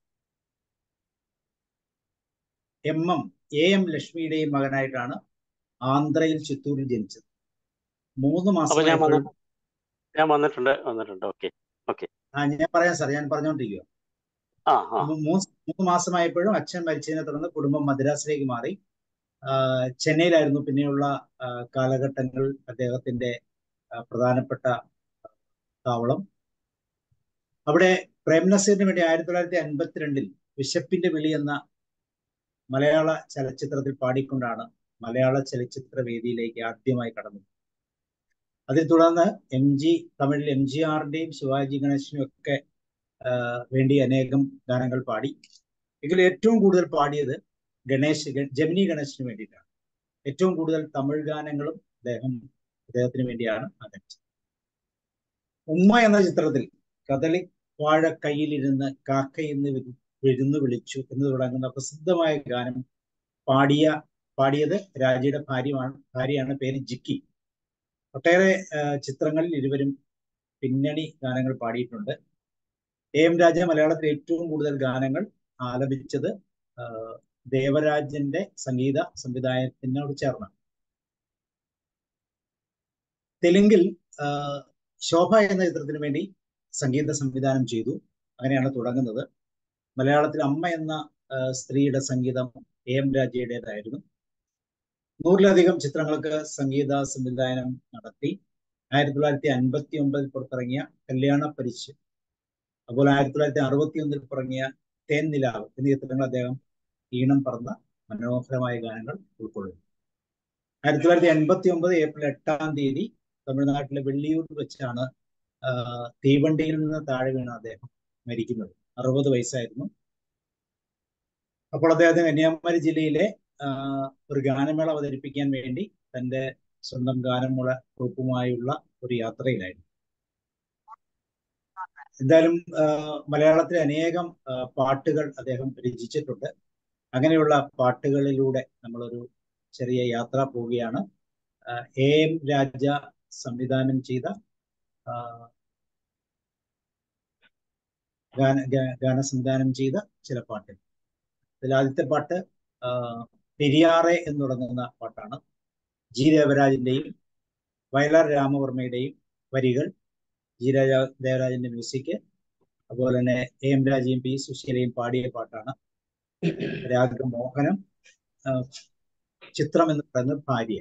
B: എം എം എ എം ലക്ഷ്മിയുടെയും മകനായിട്ടാണ് ആന്ധ്രയിൽ ചിത്തൂരിൽ ജനിച്ചത് മൂന്ന്
A: അപ്പൊ ഞാൻ
B: മാസമായപ്പോഴും
A: വന്നു ഞാൻ വന്നിട്ടുണ്ട് വന്നിട്ടുണ്ട് ഓക്കെ ഓക്കെ
B: ആ ഞാൻ പറയാം സാർ ഞാൻ പറഞ്ഞുകൊണ്ടിരിക്കുക
A: ആ ആ
B: മൂന്ന് മൂന്ന് മാസമായപ്പോഴും അച്ഛൻ മരിച്ചതിനെ തുടർന്ന് കുടുംബം മദ്രാസിലേക്ക് മാറി ആ, ചെന്നൈയിലായിരുന്നു പിന്നെയുള്ള ആ, കാലഘട്ടങ്ങൾ അദ്ദേഹത്തിന്റെ ആ, പ്രധാനപ്പെട്ട താവളം അവിടെ പ്രേംനസീറിന് വേണ്ടി ആയിരത്തി തൊള്ളായിരത്തി അൻപത്തിരണ്ടിൽ വിശപ്പിന്റെ വിളി എന്ന മലയാള ചലച്ചിത്രത്തിൽ പാടിക്കൊണ്ടാണ് മലയാള ചലച്ചിത്ര വേദിയിലേക്ക് ആദ്യമായി കടന്നത് അതിൽ തുടർന്ന് എം ജി തമിഴിൽ എം ജി ആറിന്റെയും ശിവാജി ഗണേശനും ഒക്കെ ആ, വേണ്ടി അനേകം ഗാനങ്ങൾ പാടി എങ്കിലും ഏറ്റവും കൂടുതൽ പാടിയത് ഗണേശ് ഗ- ജമിനി ഗണേശന് വേണ്ടിയിട്ടാണ് ഏറ്റവും കൂടുതൽ തമിഴ് ഗാനങ്ങളും അദ്ദേഹം അദ്ദേഹത്തിന് വേണ്ടിയാണ് ആലപിച്ചത് ഉമ്മ എന്ന ചിത്രത്തിൽ കദളി വാഴ കയ്യിലിരുന്ന് കാക്കയിന്ന് വി- വിരുന്ന് വിളിച്ചു എന്ന് തുടങ്ങുന്ന പ്രസിദ്ധമായ ഗാനം പാടിയ പാടിയത് രാജയുടെ ഭാര്യയാണ് ഭാര്യയാണ് പേര് ജിക്കി ഒട്ടേറെ ആ, ചിത്രങ്ങളിൽ ഇരുവരും പിന്നണി ഗാനങ്ങൾ പാടിയിട്ടുണ്ട് എ എം രാജ മലയാളത്തിൽ ഏറ്റവും കൂടുതൽ ഗാനങ്ങൾ ആലപിച്ചത് ആ, ദേവരാജന്റെ സംഗീത സംവിധായകത്തിനോട് ചേർന്ന് തെലുങ്കിൽ ആ, ശോഭ എന്ന ചിത്രത്തിന് വേണ്ടി സംഗീത സംവിധാനം ചെയ്തു അങ്ങനെയാണ് തുടങ്ങുന്നത് മലയാളത്തിൽ അമ്മ എന്ന ആ, സ്ത്രീയുടെ സംഗീതം എ എം രാജയുടേതായിരുന്നു നൂറിലധികം ചിത്രങ്ങൾക്ക് സംഗീത സംവിധാനം നടത്തി ആയിരത്തി തൊള്ളായിരത്തി അൻപത്തി ഒമ്പതിൽ പുറത്തിറങ്ങിയ കല്യാണ പരിശ് അതുപോലെ ആയിരത്തി തൊള്ളായിരത്തി അറുപത്തി ഒന്നിൽ പുറങ്ങിയ തേൻ നിലാവ് എന്നീ ചിത്രങ്ങൾ അദ്ദേഹം ഈണം പറന്ന മനോഹരമായ ഗാനങ്ങൾ ഉൾക്കൊള്ളുന്നു ആയിരത്തി തൊള്ളായിരത്തി എൺപത്തി ഒമ്പത് ഏപ്രിൽ എട്ടാം തീയതി തമിഴ്നാട്ടിലെ വെള്ളിയൂർ വെച്ചാണ് ആ, തീവണ്ടിയിൽ നിന്ന് താഴെ വീണ അദ്ദേഹം മരിക്കുന്നത് അറുപത് വയസ്സായിരുന്നു അപ്പോൾ അദ്ദേഹത്തിന് കന്യാകുമാരി ജില്ലയിലെ ആ, ഒരു ഗാനമേള അവതരിപ്പിക്കാൻ വേണ്ടി തന്റെ സ്വന്തം ഗാനമേള ഗ്രൂപ്പുമായുള്ള ഒരു യാത്രയിലായിരുന്നു എന്തായാലും ആ, മലയാളത്തിലെ അനേകം ആ, പാട്ടുകൾ അദ്ദേഹം രചിച്ചിട്ടുണ്ട് അങ്ങനെയുള്ള പാട്ടുകളിലൂടെ നമ്മളൊരു ചെറിയ യാത്ര പോവുകയാണ് ആ, എ എം രാജ സംവിധാനം ചെയ്ത ആ, ഗാന ഗാ- ഗാന സംവിധാനം ചെയ്ത ചില പാട്ടുകൾ ഇതിൽ ആദ്യത്തെ പാട്ട് ആ, പെരിയാറെ എന്ന് തുടങ്ങുന്ന പാട്ടാണ് ജി ദേവരാജിന്റെയും വയലാർ രാമവർമ്മയുടെയും വരികൾ ജി രാജ ദേവരാജന്റെ മ്യൂസിക് അതുപോലെ തന്നെ എ എം രാജയും പി സുശീലയും പാടിയ പാട്ടാണ് രാഗമോഹനം ആ, ചിത്രം എന്ന് പറയുന്നത് ഭാര്യ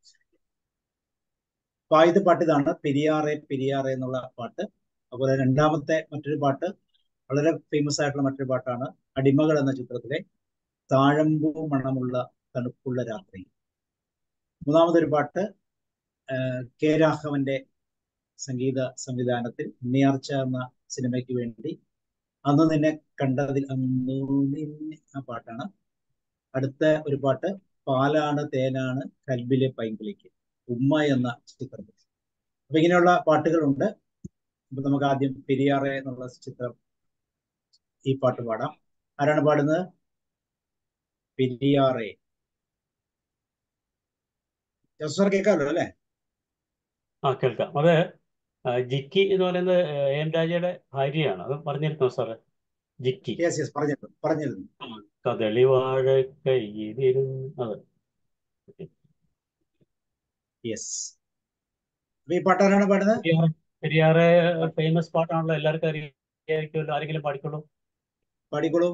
B: അപ്പൊ ആദ്യത്തെ പാട്ട് ഇതാണ് പെരിയാറെ പെരിയാറെ എന്നുള്ള പാട്ട് അതുപോലെ രണ്ടാമത്തെ മറ്റൊരു പാട്ട് വളരെ ഫേമസ് ആയിട്ടുള്ള മറ്റൊരു പാട്ടാണ് അടിമകൾ എന്ന ചിത്രത്തിലെ താഴമ്പൂ മണമുള്ള തണുപ്പുള്ള രാത്രി മൂന്നാമതൊരു പാട്ട് ആ, കെ രാഘവന്റെ സംഗീത സംവിധാനത്തിൽ ഉണ്ണിയാർച്ച എന്ന സിനിമയ്ക്ക് വേണ്ടി അന്ന് നിന്നെ കണ്ടതിൽ അന്നു നിന്നെ ആ പാട്ടാണ് അടുത്ത ഒരു പാട്ട് പാലാണ് തേനാണ് കൽബിലെ പൈങ്കിളിക്ക് ഉമ്മ എന്ന ചിത്രത്തിൽ അപ്പൊ ഇങ്ങനെയുള്ള പാട്ടുകളുണ്ട് അപ്പൊ നമുക്ക് ആദ്യം പെരിയാറെ എന്നുള്ള ചിത്രം ഈ പാട്ട് പാടാം ആരാണ് പാടുന്നത് പെരിയാറെ ജോസർ കേൾക്കാമല്ലോ അല്ലെ
A: ആ കേൾക്കാം അത് ആ, ജിക്കി എന്ന് പറയുന്നത് എ എം രാജയുടെ ഭാര്യയാണ് അത് പറഞ്ഞിരുന്നോ സാറ് ജിക്കി
B: യെസ് യെസ് പറഞ്ഞിരുന്നു പറഞ്ഞിരുന്നു
A: കദളി വാഴ കയ്യിലിരുന്ന് അത്
B: യെസ് അപ്പൊ ഈ പാട്ട് ആരാണ് പാടുന്നത്
A: പെരിയാറെ പെരിയാറെ ഫേമസ് പാട്ടാണല്ലോ എല്ലാവർക്കും അറിയാമായിരിക്കുമല്ലോ ആരെങ്കിലും പാടിക്കോളൂ
B: പാടിക്കോളൂ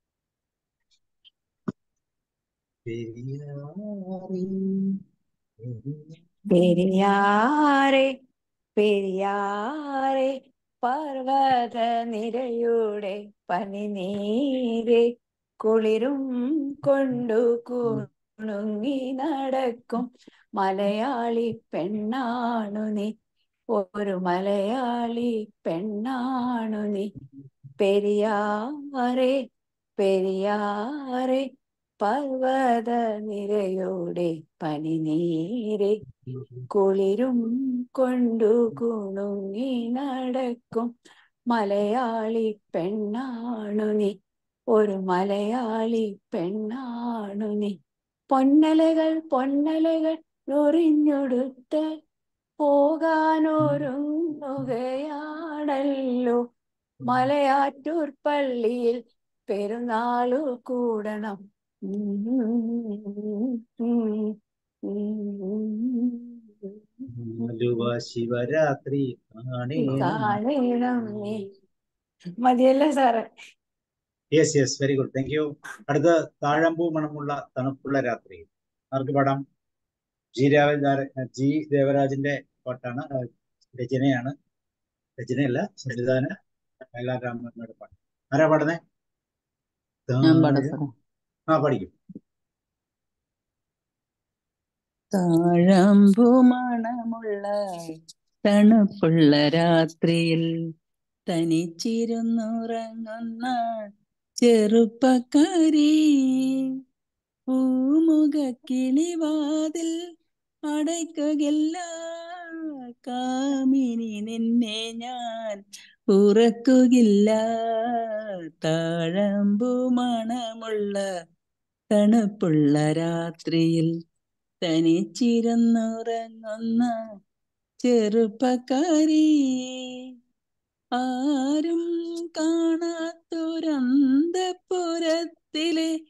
B: പെരിയാറെ
C: പെരിയാറെ പെരിയാറെ പർവ്വത നിരയുടെ പനിനീരെ കുളിരും കൊണ്ടു കുണുങ്ങി നടക്കും മലയാളി പെണ്ണാണു നീ ഒരു മലയാളി പെണ്ണാണു നീ പെരിയാറെ പെരിയാറെ പർവ്വത നിരയുടെ പനിനീരെ കുളിരും കൊണ്ടു കുണുങ്ങി നടക്കും മലയാളി പെണ്ണാണു നീ ഒരു മലയാളി പെണ്ണാണു നീ പൊന്നലകൾ പൊന്നലകൾ നൊറിഞ്ഞൊടുത്ത് പോകാനൊരുങ്ങുകയാണല്ലോ മലയാറ്റൂർ പള്ളിയിൽ പെരുന്നാളു കൂടണം
B: ആലുവ ശിവരാത്രി കാണേണം
C: കാണണം നീ മതിയല്ലേ സാറേ
B: yes yes very good thank you അടുത്ത താഴമ്പൂ മണമുള്ള തണുപ്പുള്ള രാത്രി ആർക്ക് പാടാം ജി രാജ ജി ദേവരാജിന്റെ പാട്ടാണ് ആ, രചനയാണ് രചനയല്ല സംവിധാന വയലാർ രാമവർമ്മയുടെ പാട്ട് ആരാ പാടുന്നേ
C: ഞാൻ പാടാം
B: താഴെ
C: സാറേ
B: ആ പഠിക്കും
C: താഴമ്പു മണമുള്ള തണുപ്പുള്ള രാത്രിയിൽ തനിച്ചിരുന്നുറങ്ങുന്ന ചെറുപ്പക്കാരി പൂമുഖ കിളിവാതിൽ അടയ്ക്കുകയില്ല കാമിനി നിന്നെ ഞാൻ ഉറക്കുകയില്ല താഴമ്പു മണമുള്ള തണുപ്പുള്ള രാത്രിയിൽ തനിച്ചിരുന്നുറങ്ങുന്ന ചെറുപ്പക്കാരി ആരും കാണാത്തൊരന്തപുരത്തിലെ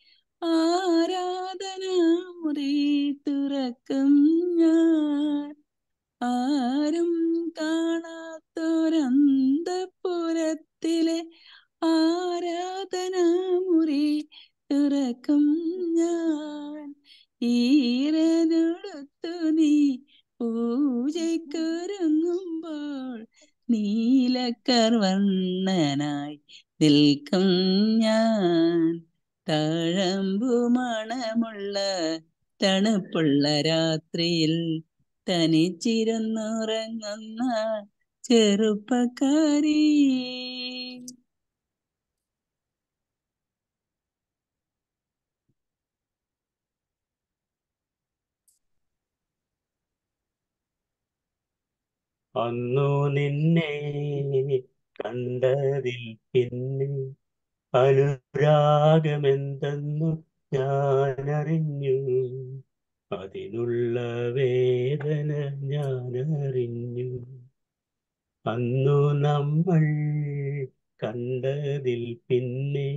C: ആരാധനാമുറി തുറക്കും ഞാൻ ആരും കാണാത്തൊരന്തപുരത്തിലെ ആരാധനാമുറി തുറക്കും ഞാൻ ഈരനൊടുത്തു നീ പൂജയ്ക്കൊരുങ്ങുമ്പോൾ നീലക്കർവർണ്ണനായി നിൽക്കും ഞാൻ താഴമ്പു മണമുള്ള തണുപ്പുള്ള രാത്രിയിൽ തനിച്ചിരുന്നുറങ്ങുന്ന ചെറുപ്പക്കാരി
A: അന്നു നിന്നെ കണ്ടതിൽ പിന്നെ അനുരാഗമെന്തെന്നു ഞാനറിഞ്ഞു അതിനുള്ള വേദന ഞാനറിഞ്ഞു അന്നു നമ്മൾ കണ്ടതിൽ പിന്നെ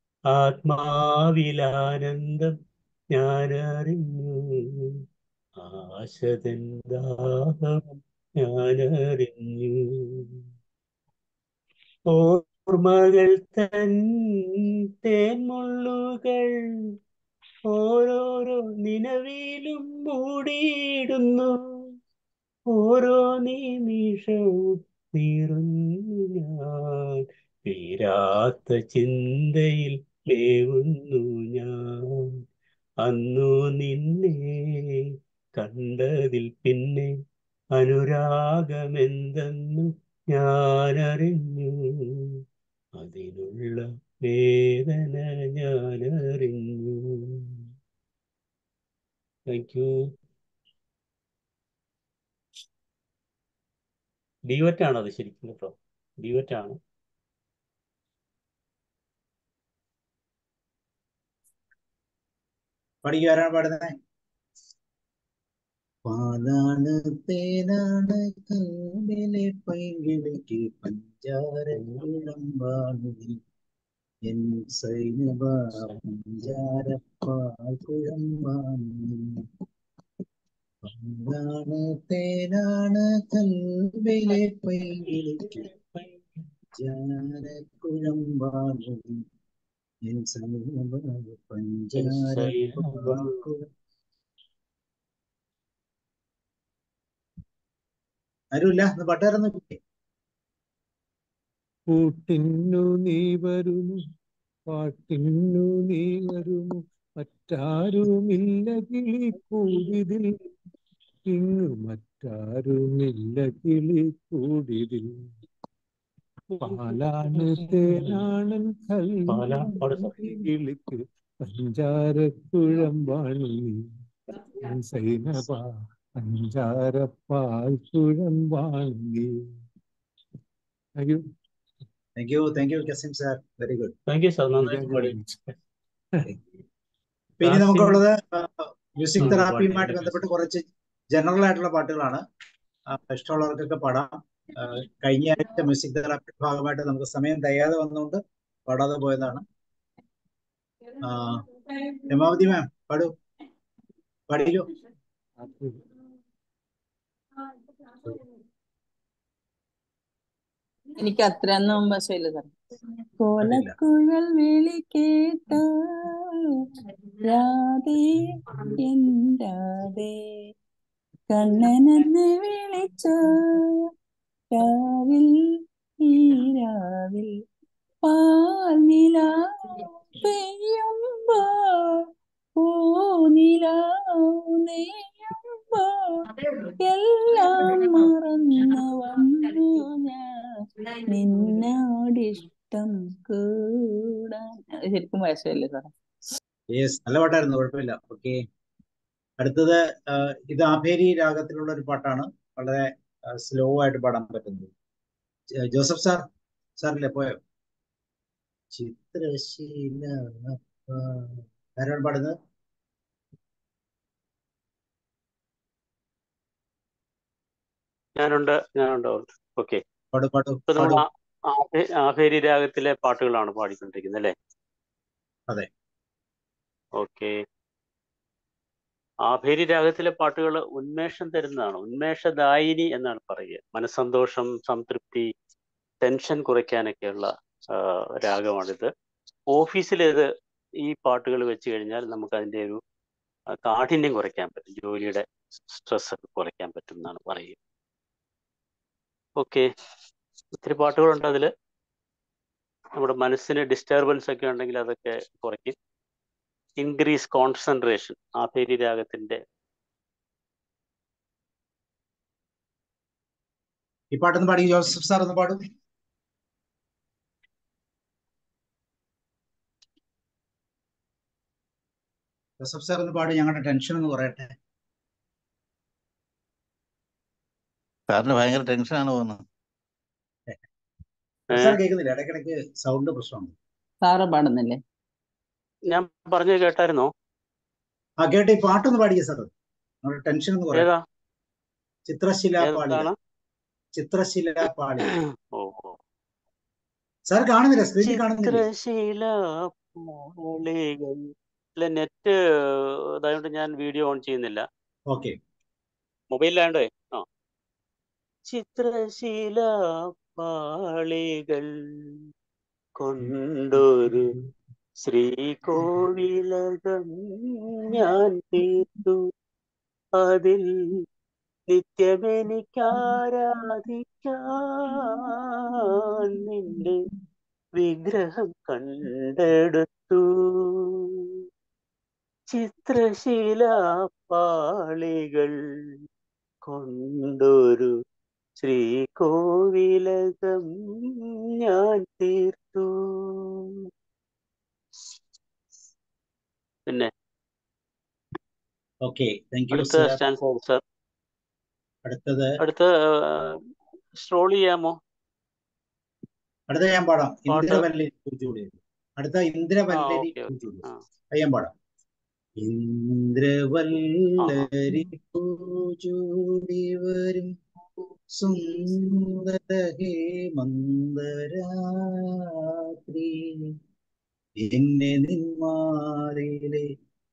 A: ആത്മാവിലാനന്ദം ഞാനറിഞ്ഞു ആശതൻ ദാഹം ഞാനറിഞ്ഞു ഓർമ്മകൾ തൻ തേൻമുള്ളുകൾ ഓരോരോ നിലവിലും മൂടിയിടുന്നു ഓരോ നിമിഷവും തീർന്നു ഞാൻ തീരാത്ത ചിന്തയിൽ മേവുന്നു ഞാൻ അന്നു നിന്നെ കണ്ടതിൽ പിന്നെ അനുരാഗമെന്തെന്നു ഞാനറിഞ്ഞു അതിനുള്ള വേദന ഞാനറിഞ്ഞു താങ്ക് യു ഡിവറ്റ് അത് ശരിക്കും കേട്ടോ ഡിവറ്റ് ആണ്
B: പഠിക്കും ആരാണ് പാടുന്നത് പാലാണ് തേനാണ് കൽവിലെ പൈങ്കിളിക്ക് പഞ്ചാര കുഴമ്പാണുതി എൻ സൈനബ പഞ്ചാര പാൽ കുഴമ്പാണുതി പാലാണ് തേനാണ് കൽവിലെ പൈങ്കിളിക്ക് പഞ്ചാര കുഴമ്പാണുതി എൻ സൈനബ പഞ്ചാര പാൽ കുഴ- ആരുമില്ല ഒന്ന് പാട്ടുകാരൊന്ന്
E: കൂട്ടിന്നു നീ വരുന്നു പാട്ടിന്നു നീ വരുന്നു മറ്റാരുമില്ല കിളി കൂടിതിൽ ഇങ്ങു മറ്റാരുമില്ല കിളി കൂടിതിൽ പാലാണ് തേനാണൻ
A: പാലാ പാട് സാർ.
E: കിളിക്ക് പഞ്ചാരക്കുഴമ്പാണു നീ സൈനബ പഞ്ചാരപ്പാൽ കുഴമ്പാണു നീ thank you
B: thank you thank you Kasim sir very good
A: thank you sir നന്നായിട്ട് പാടി
B: പിന്നെ
A: കാസിം-
B: നമുക്കുള്ളത് മ്യൂസിക്
A: ഉം,
B: തെറാപ്പിയുമായിട്ട്
A: പാടില്ല.
B: ബന്ധപ്പെട്ട് കുറച്ച് ജനറൽ ആയിട്ടുള്ള പാട്ടുകളാണ് ആ, ഇഷ്ടമുള്ളവർക്കൊക്കെ പാടാം ആ, കഴിഞ്ഞ ആഴ്ച മ്യൂസിക് തെറാപ്പിയുടെ ഭാഗമായിട്ട് നമുക്ക് സമയം തികയാതെ വന്നുകൊണ്ട് പാടാതെ പോയതാണ് ആ, രമാവതി മാം പാടൂ പാടിക്കോ
C: എനിക്ക് അത്രയൊന്നും വശമില്ല സാർ കോലക്കുഴൽ വിളി കേട്ട രാധേ എന്താതെ കണ്ണനെന്ന് വിളിച്ചു രാവിൽ ഈ രാവിൽ പാൽനില പെയ്യുമ്പോ പൂനിലാവ് നെയ്യുമ്പോ എല്ലാം മറന്നു വന്നു ഞാൻ നിന്നോടിഷ്ടം കൂടാൻ അത് ശരിക്കും വയസ്സല്ലേ സാറേ
B: യെസ് നല്ല പാട്ടായിരുന്നു കുഴപ്പമില്ല ഓക്കെ അടുത്തത് ആ, ഇത് ആഭേരി രാഗത്തിലുള്ള ഒരു പാട്ടാണ് വളരെ സ്ലോ ആയിട്ട് പാടാൻ പറ്റുന്നത് ജ- ജോസഫ് സാർ സാറില്ലേ പോയോ ചിത്രശീല ആ, ആരാണ് പാടുന്നത്
A: ഞാനുണ്ട് ഞാനുണ്ട് ഓക്കെ
B: പാടു പാടു
A: ഇപ്പൊ നമ്മൾ
B: പാടു
A: ആ- ആഭേ- ആഭേരി രാഗത്തിലെ പാട്ടുകളാണ് പാടിക്കൊണ്ടിരിക്കുന്നത് അല്ലേ
B: അതെ
A: ഓക്കെ ആഭേരി രാഗത്തിലെ പാട്ടുകൾ ഉന്മേഷം തരുന്നതാണ് ഉന്മേഷദായിനി എന്നാണ് പറയുക മനസ്സന്തോഷം സംതൃപ്തി ടെൻഷൻ കുറയ്ക്കാനൊക്കെയുള്ള ആ, രാഗമാണിത് ഓഫീസിലേത് ഈ പാട്ടുകൾ വെച്ച് കഴിഞ്ഞാൽ നമുക്ക് അതിൻ്റെ ഒരു ആ, കാഠിന്യം കുറയ്ക്കാൻ പറ്റും ജോലിയുടെ സ്ട്രെസ് ഒക്കെ കുറയ്ക്കാൻ പറ്റും എന്നാണ് പറയുക ഓക്കെ ഒത്തിരി പാട്ടുകളുണ്ട് അതിൽ നമ്മുടെ മനസ്സിന് ഡിസ്റ്റർബൻസ് ഒക്കെ ഉണ്ടെങ്കിൽ അതൊക്കെ കുറയ്ക്കും ഇൻക്രീസ് കോൺസെൻട്രേഷൻ ആഭേരി രാഗത്തിന്റെ
B: ഈ പാട്ടൊന്ന് പാടി ജോസഫ് സാർ ഒന്ന് പാടും ജോസഫ് സാർ ഒന്ന് പാടും ഞങ്ങളുടെ ടെൻഷൻ ഒന്ന് കുറയട്ടെ
D: സാറിന് ഭയങ്കര ടെൻഷനാണ് പോകുന്നത്
B: സാർ കേൾക്കുന്നില്ല ഇടയ്ക്കിടയ്ക്ക് സൗണ്ട് പ്രശ്നമുണ്ട്
C: സാറ് പാടുന്നില്ലേ
A: ഞാൻ പറഞ്ഞു കേട്ടായിരുന്നോ
B: ആ കേട്ട് ഈ പാട്ടൊന്ന് പാടിയേ സാർ നമ്മുടെ ടെൻഷൻ ഒന്ന് കുറയട്ടെ
A: ഏതാ
B: ചിത്രശിലാപാളി
A: ഏതാണ്
B: ചിത്രശിലാപാളി
A: ഓ ഓ.
B: സാർ കാണുന്നില്ല സ്ക്രീനിൽ കാണുന്നില്ല
A: ചിത്രശീല പാളികൾ അല്ല നെറ്റ് ഇതായതുകൊണ്ട് ഞാൻ വീഡിയോ ഓൺ ചെയ്യുന്നില്ല
B: ഓക്കെ
A: മൊബൈലിലാണ്ടേ ആ ചിത്രശീല പാളികൾ കൊണ്ടൊരു ശ്രീകോവിലകം ഞാൻ തീർത്തു അതിൽ നിത്യമെനിക്കാരാധിക്കാൻ നിന്റെ വിഗ്രഹം കണ്ടെടുത്തു ചിത്രശീല പാളികൾ കൊണ്ടൊരു ശ്രീകോവിലകം ഞാൻ തീർത്തു പിന്നെ
B: ഓക്കെ താങ്ക് യു
A: അടുത്ത
B: സാർ
A: സ്റ്റാൻസ് സർ
B: അടുത്തത്
A: അടുത്ത സ്ട്രോൾ ചെയ്യാമോ
B: അടുത്ത ഞാൻ പാടാം
A: പാട്ട്
B: ഇന്ദ്രവല്ലി കൂച്ചുകൂടി അടുത്ത
A: ആ
B: ഇന്ദ്രവല്ലരി
A: ഓക്കെ ഓക്കെ
B: കൂച്ചുകൂടി
A: ആ
B: അത് ഞാൻ പാടാം
A: ആ
B: ഇന്ദ്രവല്ലരി പൂജൂടി വരും സുന്ദര ഹേമന്തരാത്രി എന്നെ നിന്മാറിലെ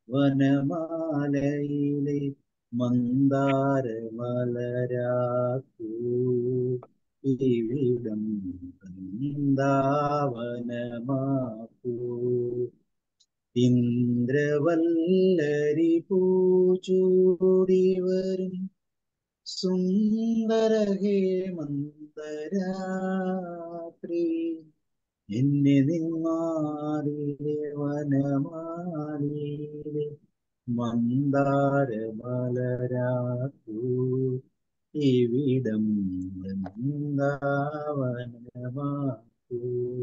B: വനമാലയിലെ മന്ദാര മലരാക്കൂ ഇവിടം വൃന്ദാവനമാക്കൂ ഇന്ദ്രവല്ലരി പൂച്ചൂടി വരും സുന്ദര ഹേമന്തരാത്രി എന്നെ നിന്മാറിലെ വനമാലിലെ മന്ദാര മലരാക്കൂ ഇവിടം വൃന്ദാവനമാക്കൂ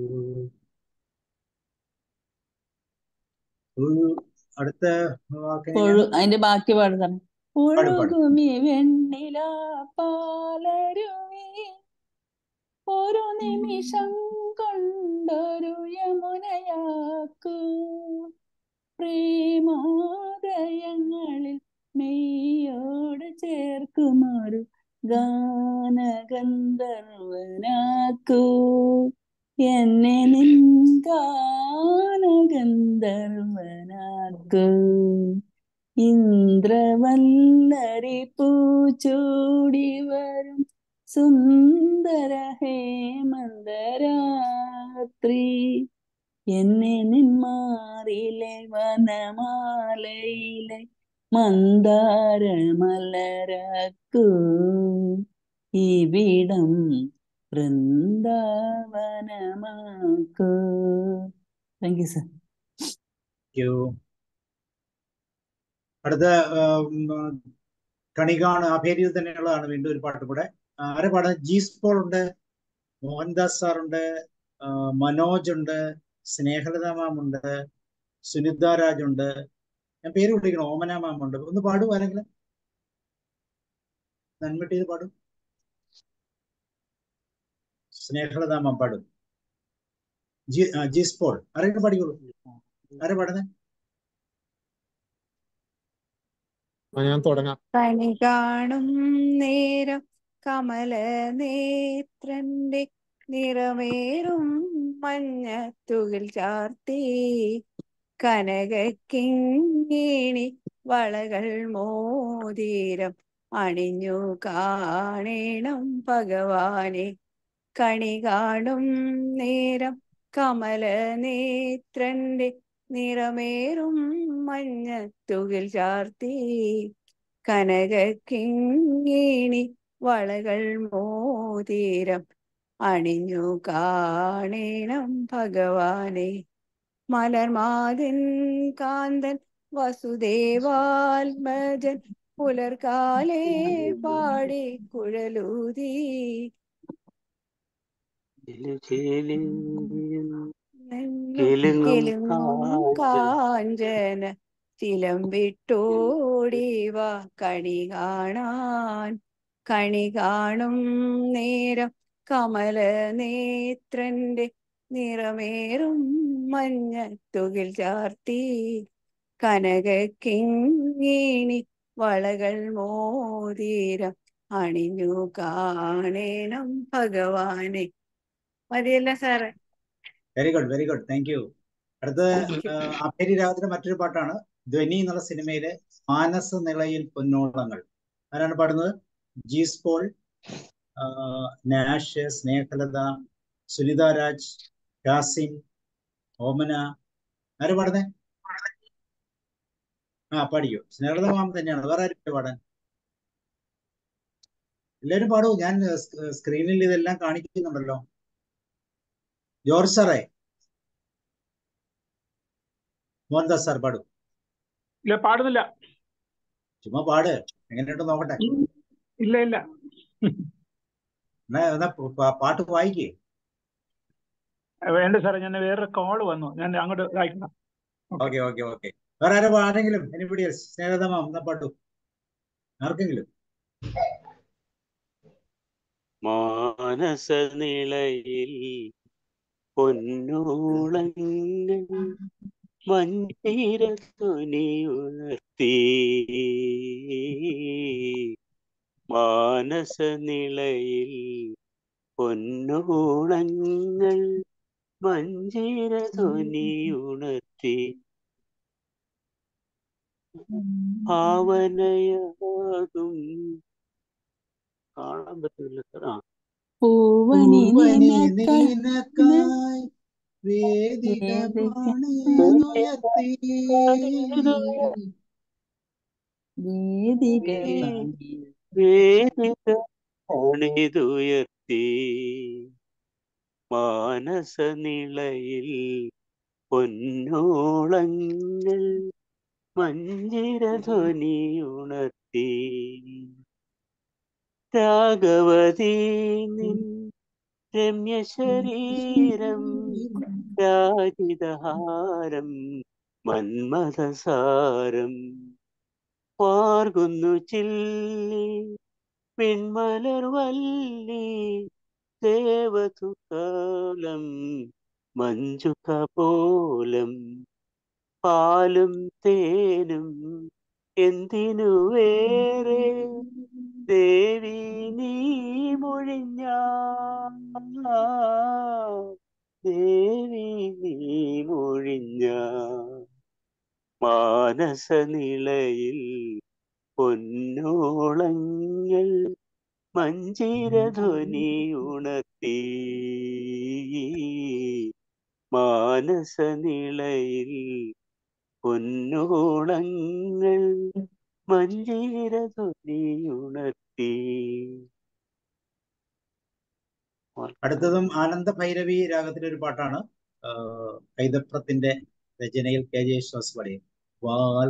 B: ഒരു അടുത്ത വാക്ക്
C: ഒഴു അതിന്റെ ബാക്കി പാടുതാണ്
B: പാടും പാടും
C: ഒഴുകുമി വെണ്ണില പാലരുവി ഒരു നിമിഷം കൊണ്ടൊരു യമുനയാക്കൂ പ്രേമാദയങ്ങളിൽ മെയ്യോട് ചേർക്കുമൊരു ഗാനഗന്ധർവനാക്കൂ എന്നെ നിൻ ഗാനഗന്ധർവനാക്കൂ ഇന്ദ്രവല്ലരി പൂച്ചൂടി വരും സുന്ദര ഹേമന്തരാത്രി എന്നെ നിന്മാറിലെ വനമാലയിലെ മന്ദാര മലരാക്കൂ ഇവിടം വൃന്ദാവനമാക്കൂ താങ്ക് യു സർ
B: യു അടുത്ത കണികാണ് ആ പേരിൽ തന്നെയുള്ളതാണ് വീണ്ടും ഒരു പാട്ട് കൂടെ ആ, ആരെ പാടുന്നത് ജീസ് പോൾ ഉണ്ട് മോഹൻദാസ് സാർ ഉണ്ട് ആ, മനോജ് ഉണ്ട് സ്നേഹലത മാം ഉണ്ട് സുനിത രാജ് ഉണ്ട് ഞാൻ പേര് വിളിക്കണം ഓമന മാം ഉണ്ട് ഒന്ന് പാടും ആരെങ്കിലും നന്മിട്ട് ചെയ്ത് പാടും സ്നേഹലത മാം പാടും ജി ആ, ജീസ് പോൾ ആരെങ്കിലും പാടിക്കോളൂ ആരെ പാടുന്നത്
E: ആ, ഞാൻ തുടങ്ങാം
F: കണി കാണും നേരം കമല നേത്രന്റെ നിറമേറും മഞ്ഞത്തുകിൽ ചാർത്തി കനകക്കിങ്ങിണി വളകൾ മോതിരം അണിഞ്ഞു കാണേണം ഭഗവാനെ കണി കാണും നേരം കമല നേത്രന്റെ നിറമേറും മഞ്ഞത്തുകിൽ ചാർത്തി കനകക്കിങ്ങിണി വളകൾ മോതിരം അണിഞ്ഞു കാണേണം ഭഗവാനെ മലർമാതിൻ കാന്തൻ വസുദേവാത്മജൻ പുലർകാലേ പാടി കുഴലൂതി കിലുങ്ങും കാഞ്ചന ചിലമ്പിട്ടോടിവ കണി കാണാൻ കണി കാണും നേരം കമല നേത്രന്റെ നിറമേറും മഞ്ഞത്തുകിൽ ചാർത്തി കനകക്കിങ്ങിണി വളകൾ മോതിരം അണിഞ്ഞു കാണേണം ഭഗവാനെ മതിയല്ല സാറേ
B: very good very good thank you അടുത്തത്
F: Thank you.
B: അപ്പേരി രാഗത്തിന്റെ മറ്റൊരു പാട്ടാണ് ധ്വനി എന്നുള്ള സിനിമയിലെ മാനസ നിളയിൽ പൊന്നോളങ്ങൾ ആരാണ് പാടുന്നത് ജീസ് പോൾ ആ, നാഷ് സ്നേഹലത സുനിത രാജ് യാസിൻ ഓമന ആര് പാടുന്നേ ആ പാടിക്കോ സ്നേഹലത മാം തന്നെയാണ് വേറെ ആരും പാടാൻ എല്ലാവരും പാടൂ ഞാൻ സ്- സ്ക്രീനിൽ ഇതെല്ലാം കാണിക്കുന്നുണ്ടല്ലോ ജോർജ് സാറേ മോഹൻദാസ് സാർ പാടും
G: ഇല്ല പാടുന്നില്ല
B: ചുമ്മാ പാട് എങ്ങനെയുണ്ട് നോക്കട്ടെ
G: ഇല്ല ഇല്ല
B: എന്നാ എന്നാ പ- പാട്ട് വായിക്കേ
G: വേണ്ട സാറേ ഞാൻ വേറൊരു കോള് വന്നു ഞാൻ അങ്ങോട്ട് അയക്കണം
B: ഓക്കെ ഓക്കെ ഓക്കെ വേറെ ആരോ ആരെങ്കിലും എനിപ്പിടി സ്നേഹതമാ എന്നാ പാട്ടു ആർക്കെങ്കിലും
A: മാനസനിളയിൽ പൊന്നോളങ്ങൾ മഞ്ഞിരത്തുനിയുണർത്തി മാനസനിളയിൽ പൊന്നോളങ്ങൾ മഞ്ജിരധ്വനിയുണർത്തി ഭാവനയാകും കാണാൻ പറ്റില്ല സാർ ആ
C: പൂവനി
B: പൂവനി
C: നിനക്കായി
B: നിനക്കായി വേദിക പണിതുയർത്തി
C: വേദിക
A: വേദിക പണിതുയർത്തി മാനസനിളയിൽ പൊന്നോളങ്ങൾ മഞ്ജിരധ്വനിയുണർത്തി രാഘവതീ നിൻ രമ്യശരീരം രാജിതഹാരം മന്മഥസാരം പാർകുന്നു ചില്ലി പിന്മലർവല്ലി ദേവതുകാലം മഞ്ജുകപോലം പാലും തേനും എന്തിനു വേറെ ദേവി നീ മൊഴിഞ്ഞ ദേവി നീ മൊഴിഞ്ഞ മാനസനിളയിൽ പൊന്നോളങ്ങൾ മഞ്ജിരധ്വനി ഉണർത്തി മാനസനിളയിൽ പൊന്നോളങ്ങൾ മഞ്ജീരധ്വനിയുണർത്തി
B: അടുത്തതും ആനന്ദ ഭൈരവി രാഗത്തിലെ ഒരു പാട്ടാണ് ആ, കൈതപ്രത്തിന്റെ രചനയിൽ കെ ജെ യേശുദാസ് പാടിയത് വാൽ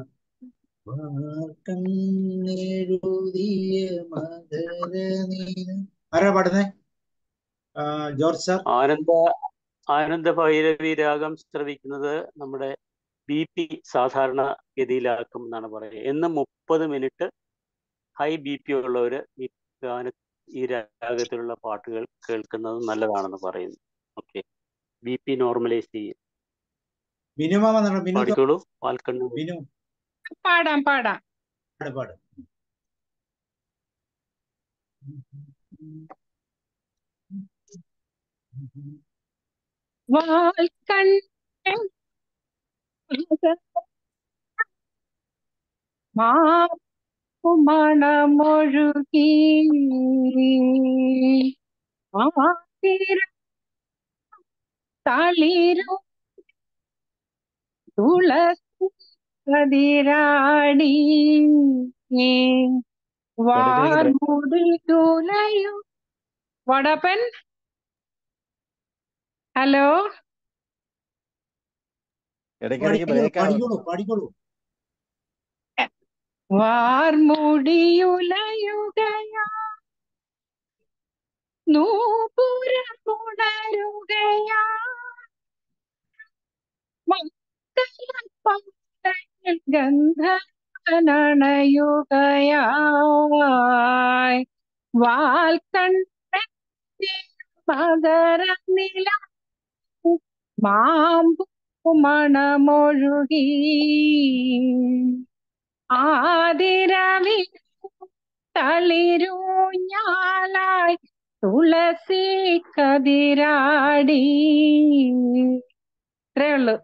B: കണ്ണെഴുതിയ മകരനീന ആരാ പാടുന്നേ ആ, ജോർജ് സാർ
A: ആനന്ദ ആനന്ദ ഭൈരവി രാഗം ശ്രവിക്കുന്നത് നമ്മുടെ ബി പി സാധാരണ ഗതിയിലാക്കും എന്നാണ് പറയുന്നത് എന്ന് മുപ്പത് മിനിറ്റ് ഹൈ ബി പി ഉള്ളവർ ഈ ഗാന ഈ രാഗത്തിലുള്ള പാട്ടുകൾ കേൾക്കുന്നത് നല്ലതാണെന്ന് പറയുന്നു ഓക്കെ ബി പി നോർമലൈസ് ചെയ്യും
B: ബിനുമാമ എന്നാണ് ബിനു
A: പാടിക്കോളൂ വാൽക്കണ്ണൂർ
B: ബിനു
H: പാടാം പാടാം
B: പാട് പാട്
H: വാൽക്കണ്ണൻ മണമൊഴുകി ആതിര തളിരും തുളസി കതിരാടി വാർമുടി തുലയും വടപ്പൻ ഹലോ
D: ഇടയ്ക്കിടയ്ക്ക്
B: പാടിക്കോളൂ
D: ബ്രേക്ക് ആവുന്നു
B: പാടിക്കോളൂ പാടിക്കോളൂ
H: വാർമുടിയുലയുകയാ നൂപുരമുണരുകയാ മംഗളപ്പന്തൽ ഗന്ധനണയുകയായി വാൽക്കണ്ണന്റെ മകരനില മാമ്പു മണമൊഴുകി ആതിരവി തളിരൂഞ്ഞാലായി തുളസി കതിരാടി ഇത്രേ ഉള്ളു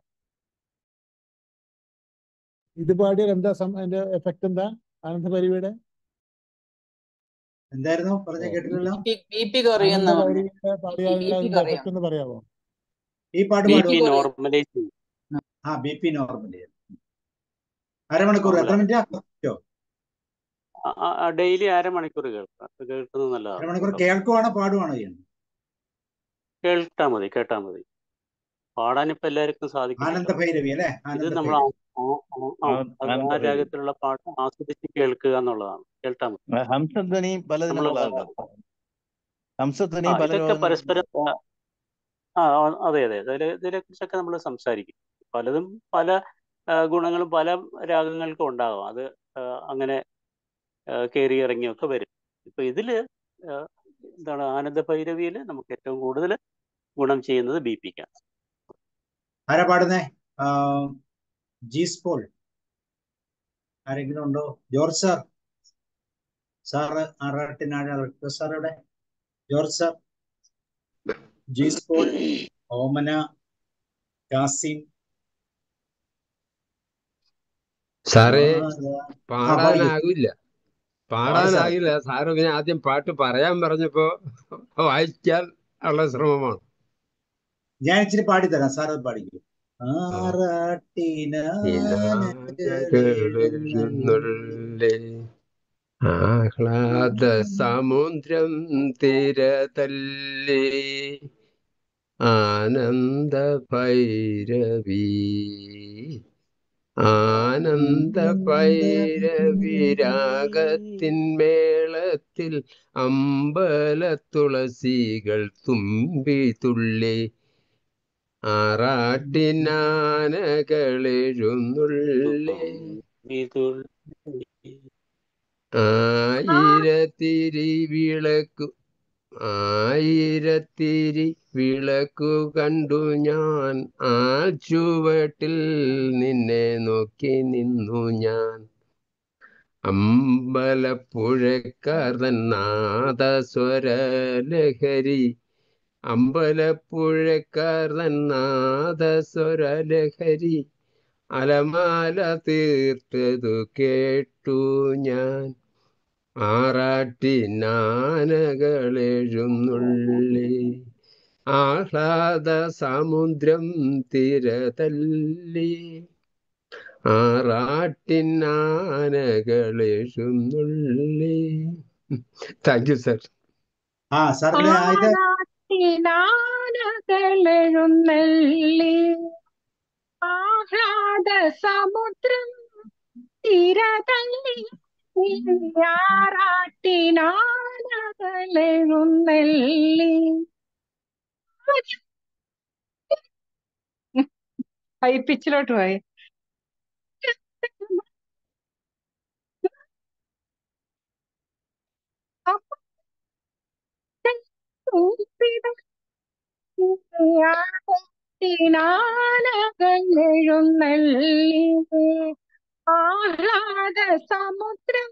E: ഇത് പാടിയാൽ എന്താ സം- അതിന്റെ എഫക്ട് എന്താ ആനന്ദ പരിവിയുടെ
B: എന്തായിരുന്നു പറഞ്ഞ കേട്ടില്ലല്ലോ
I: ബി പി കുറയുന്ന
E: ആനന്ദ പരിവിയുടെ പാടിയാലുള്ള
I: BP
E: അതിന്റെ
I: കുറയാം.
E: എഫക്ട് ഒന്ന് പറയാമോ
B: ഈ പാട്ട്
A: ബി
B: പാടുമോ
A: പി
I: കുറയും.
A: നോർമലൈസ് ചെയ്യും
B: ആ ബി പി നോർമൽ അരമണിക്കൂർ എത്ര മിനിറ്റ്
A: ഡെയിലി അരമണിക്കൂർ കേൾക്കാം അത് കേൾക്കുന്നത് നല്ലതാണ്
B: അരമണിക്കൂർ കേൾക്കുവാണോ പാടുവാണോ ചെയ്യുന്നത്
A: കേട്ടാ മതി കേട്ടാ മതി പാടാൻ ഇപ്പൊ എല്ലാവർക്കും സാധിക്കും
B: ആനന്ദ ഭൈരവി അല്ലെ
A: ഇത്
B: ആനന്ദ
A: നമ്മൾ
B: ഭൈരവി
A: ആ
D: ആനന്ദ ഭൈരവി.
A: രാഗത്തിലുള്ള പാട്ട് ആസ്വദിച്ച് കേൾക്കുക എന്നുള്ളതാണ് കേട്ടാ മതി
D: ഹംസധ്വനി പലതിനുള്ള
A: നമ്മള്
D: ആൾക്കാർ ഹംസധ്വനി
A: ആ,
D: പല
A: ഇതൊക്കെ
D: രോഗങ്ങൾക്കും
A: പരസ്പരം ആ, ആ ആ, അതെ അതെ ഇതിലെ ഇതിനെ കുറിച്ചൊക്കെ നമ്മൾ സംസാരിക്കും പലതും പല ആ, ഗുണങ്ങളും പല രാഗങ്ങൾക്കും ഉണ്ടാകും അത് ആ, അങ്ങനെ ആ, കയറി ഇറങ്ങിയൊക്കെ വരും ഇപ്പൊ ഇതില് ആ, എന്താണ് ആനന്ദ ഭൈരവിയിൽ നമുക്ക് ഏറ്റവും കൂടുതൽ ഗുണം ചെയ്യുന്നത് ബി പിക്കാണ്
B: ആരാ പാടുന്നേ ആ, ജീസ് പോൾ ആരെങ്കിലും ഉണ്ടോ ജോർജ് സാർ സാറ് ആറാട്ടിനാട് സാർ ഇവിടെ George sir Jees Paul Omana Yasin
J: സാറേ
B: ആരാ?
J: പാടാനാകില്ല
B: പാട് സാർ
J: പാടാനാകില്ല സാറ് പിന്നെ ആദ്യം പാട്ട് പറയാൻ പറഞ്ഞപ്പോ വായിക്കാൻ ഉള്ള ശ്രമമാണ്
B: ഞാൻ ഇച്ചിരി പാടിത്തരാം സാർ അത് പാടിക്കൂ ആറാട്ടിനാനകളെഴുന്നള്ളി
J: ആഹ്ലാദ സമുദ്രം തിരതല്ലി ആനന്ദ ഭൈരവി ആനന്ദ ഭൈരവി രാഗത്തിൻ മേളത്തിൽ അമ്പല തുളസികൾ തുമ്പി തുള്ളി ആറാട്ടിനാനകളെഴുന്നുള്ളി ആയിരത്തിരി വിളക്കു ആയിരത്തിരി വിളക്കു കണ്ടു ഞാൻ ആ ചുവട്ടിൽ നിന്നെ നോക്കി നിന്നു ഞാൻ അമ്പലപ്പുഴക്കാരൻ നാദസ്വരലഹരി അമ്പലപ്പുഴക്കാരൻ നാദസ്വരലഹരി അലമാല തീർത്തതു കേട്ടു ഞാൻ ആറാട്ടിനാനകളെഴുന്നുള്ളി ആഹ്ലാദ സമുദ്രം തിരതല്ലി ആറാട്ടിനാനകളേഷുന്നുള്ളി താങ്ക് യു സർ
B: ആ സാറിന്റെ ഇത്
H: ആറാട്ടിനാനകളെഴുന്നള്ളി ആഹ്ലാദ സമുദ്രം തിരതള്ളി ആറാട്ടിനാനകളെഴുന്നള്ളി ഹൈ പിച്ചിലോട്ട് പോയി ാനകളെഴുന്നള്ളി ആഹ്ലാദ സമുദ്രം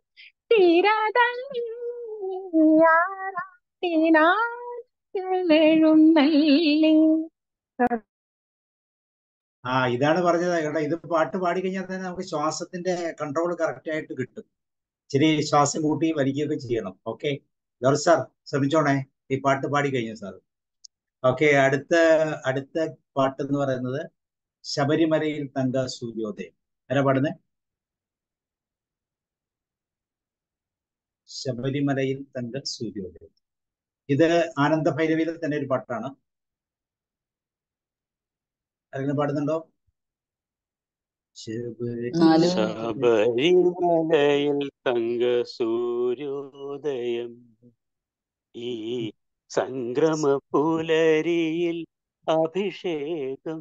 H: തിരതള്ളിയാറാട്ടിനാനകളെഴുന്നള്ളി
B: ആ ഇതാണ് പറഞ്ഞത് കേട്ടോ ഇത് പാട്ട് പാടി കഴിഞ്ഞാൽ തന്നെ നമുക്ക് ശ്വാസത്തിന്റെ കൺട്രോൾ കറക്റ്റ് ആയിട്ട് കിട്ടും ഇച്ചിരി ശ്വാസം കൂട്ടി വലിക്കുകയൊക്കെ ചെയ്യണം ഓക്കെ ജോർജ് സാർ ശ്രമിച്ചോണേ ഈ പാട്ട് പാടി കഴിഞ്ഞു സാർ ഓക്കെ അടുത്ത അടുത്ത പാട്ട് എന്ന് പറയുന്നത് ശബരിമലയിൽ തങ്ക സൂര്യോദയം ആരാ പാടുന്നത് ശബരിമലയിൽ തങ്ക സൂര്യോദയം ഇത് ആനന്ദ ഭൈരവിയിലെ തന്നെ ഒരു പാട്ടാണ് ആരെങ്കിലും പാടുന്നുണ്ടോ ശബരി
C: നാല്
A: ശബരിമലയിൽ തങ്ക സൂര്യോദയം ഈ സംക്രമ പുലരിയിൽ അഭിഷേകം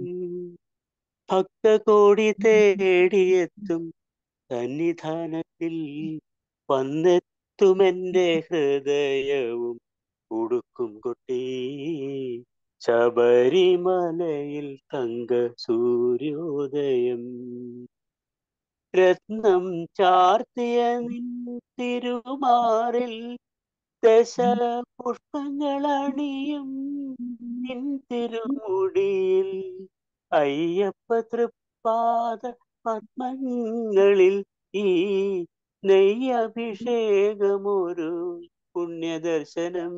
A: ഭക്തകോടി തേടിയെത്തും സന്നിധാനത്തിൽ വന്നെത്തുമെന്റെ ഹൃദയവും ഉടുക്കും കൊട്ടി ശബരിമലയിൽ തങ്ക സൂര്യോദയം രത്നം ചാർത്തിയ നിൻ തിരുമാറിൽ ദശ പുഷ്പങ്ങളണിയും നിൻ തിരുമുടിയിൽ അയ്യപ്പ തൃപ്പാദ പത്മങ്ങളിൽ ഈ നെയ്യഭിഷേകമൊരു പുണ്യദർശനം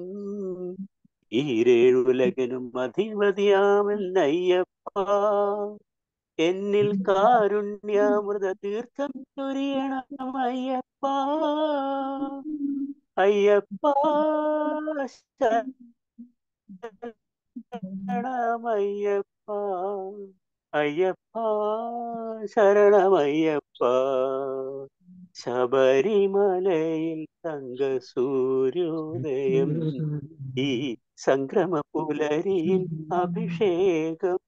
A: ഈരേഴുലകനും അധിപതിയാമെന്നയ്യപ്പ എന്നിൽ കാരുണ്യാമൃത തീർത്ഥം ചൊരിയണം അയ്യപ്പ അയ്യപ്പ ശരണമയ്യപ്പ അയ്യപ്പ ശരണമയ്യപ്പ ശബരിമലയിൽ തങ്ക സൂര്യോദയം ഈ സംക്രമ പുലരിയിൽ അഭിഷേകം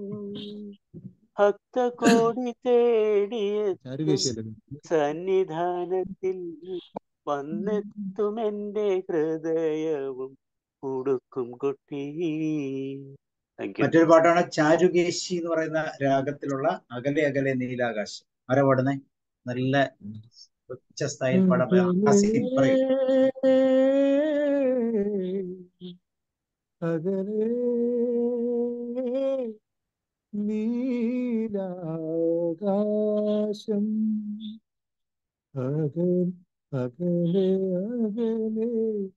A: ഭക്തകോടി തേടിയെത്തും
E: ചാരുകേശിയല്ലേ
A: സന്നിധാനത്തിൽ വന്നെത്തുമെന്റെ ഹൃദയവും കൊടുക്കും കൊട്ടി താങ്ക് യു
B: മറ്റൊരു പാട്ടാണ് ചാരുകേശി എന്ന് പറയുന്ന രാഗത്തിലുള്ള അകലെ അകലെ നീലാകാശം ആരാ പാടുന്നേ നല്ല ഉച്ചസ്ഥായിൽ പാടാൻ പറ്റും ആസിഫ് പറയൂ
E: അകലേ നീലാകാശം അകൽ അകലെ അകലെ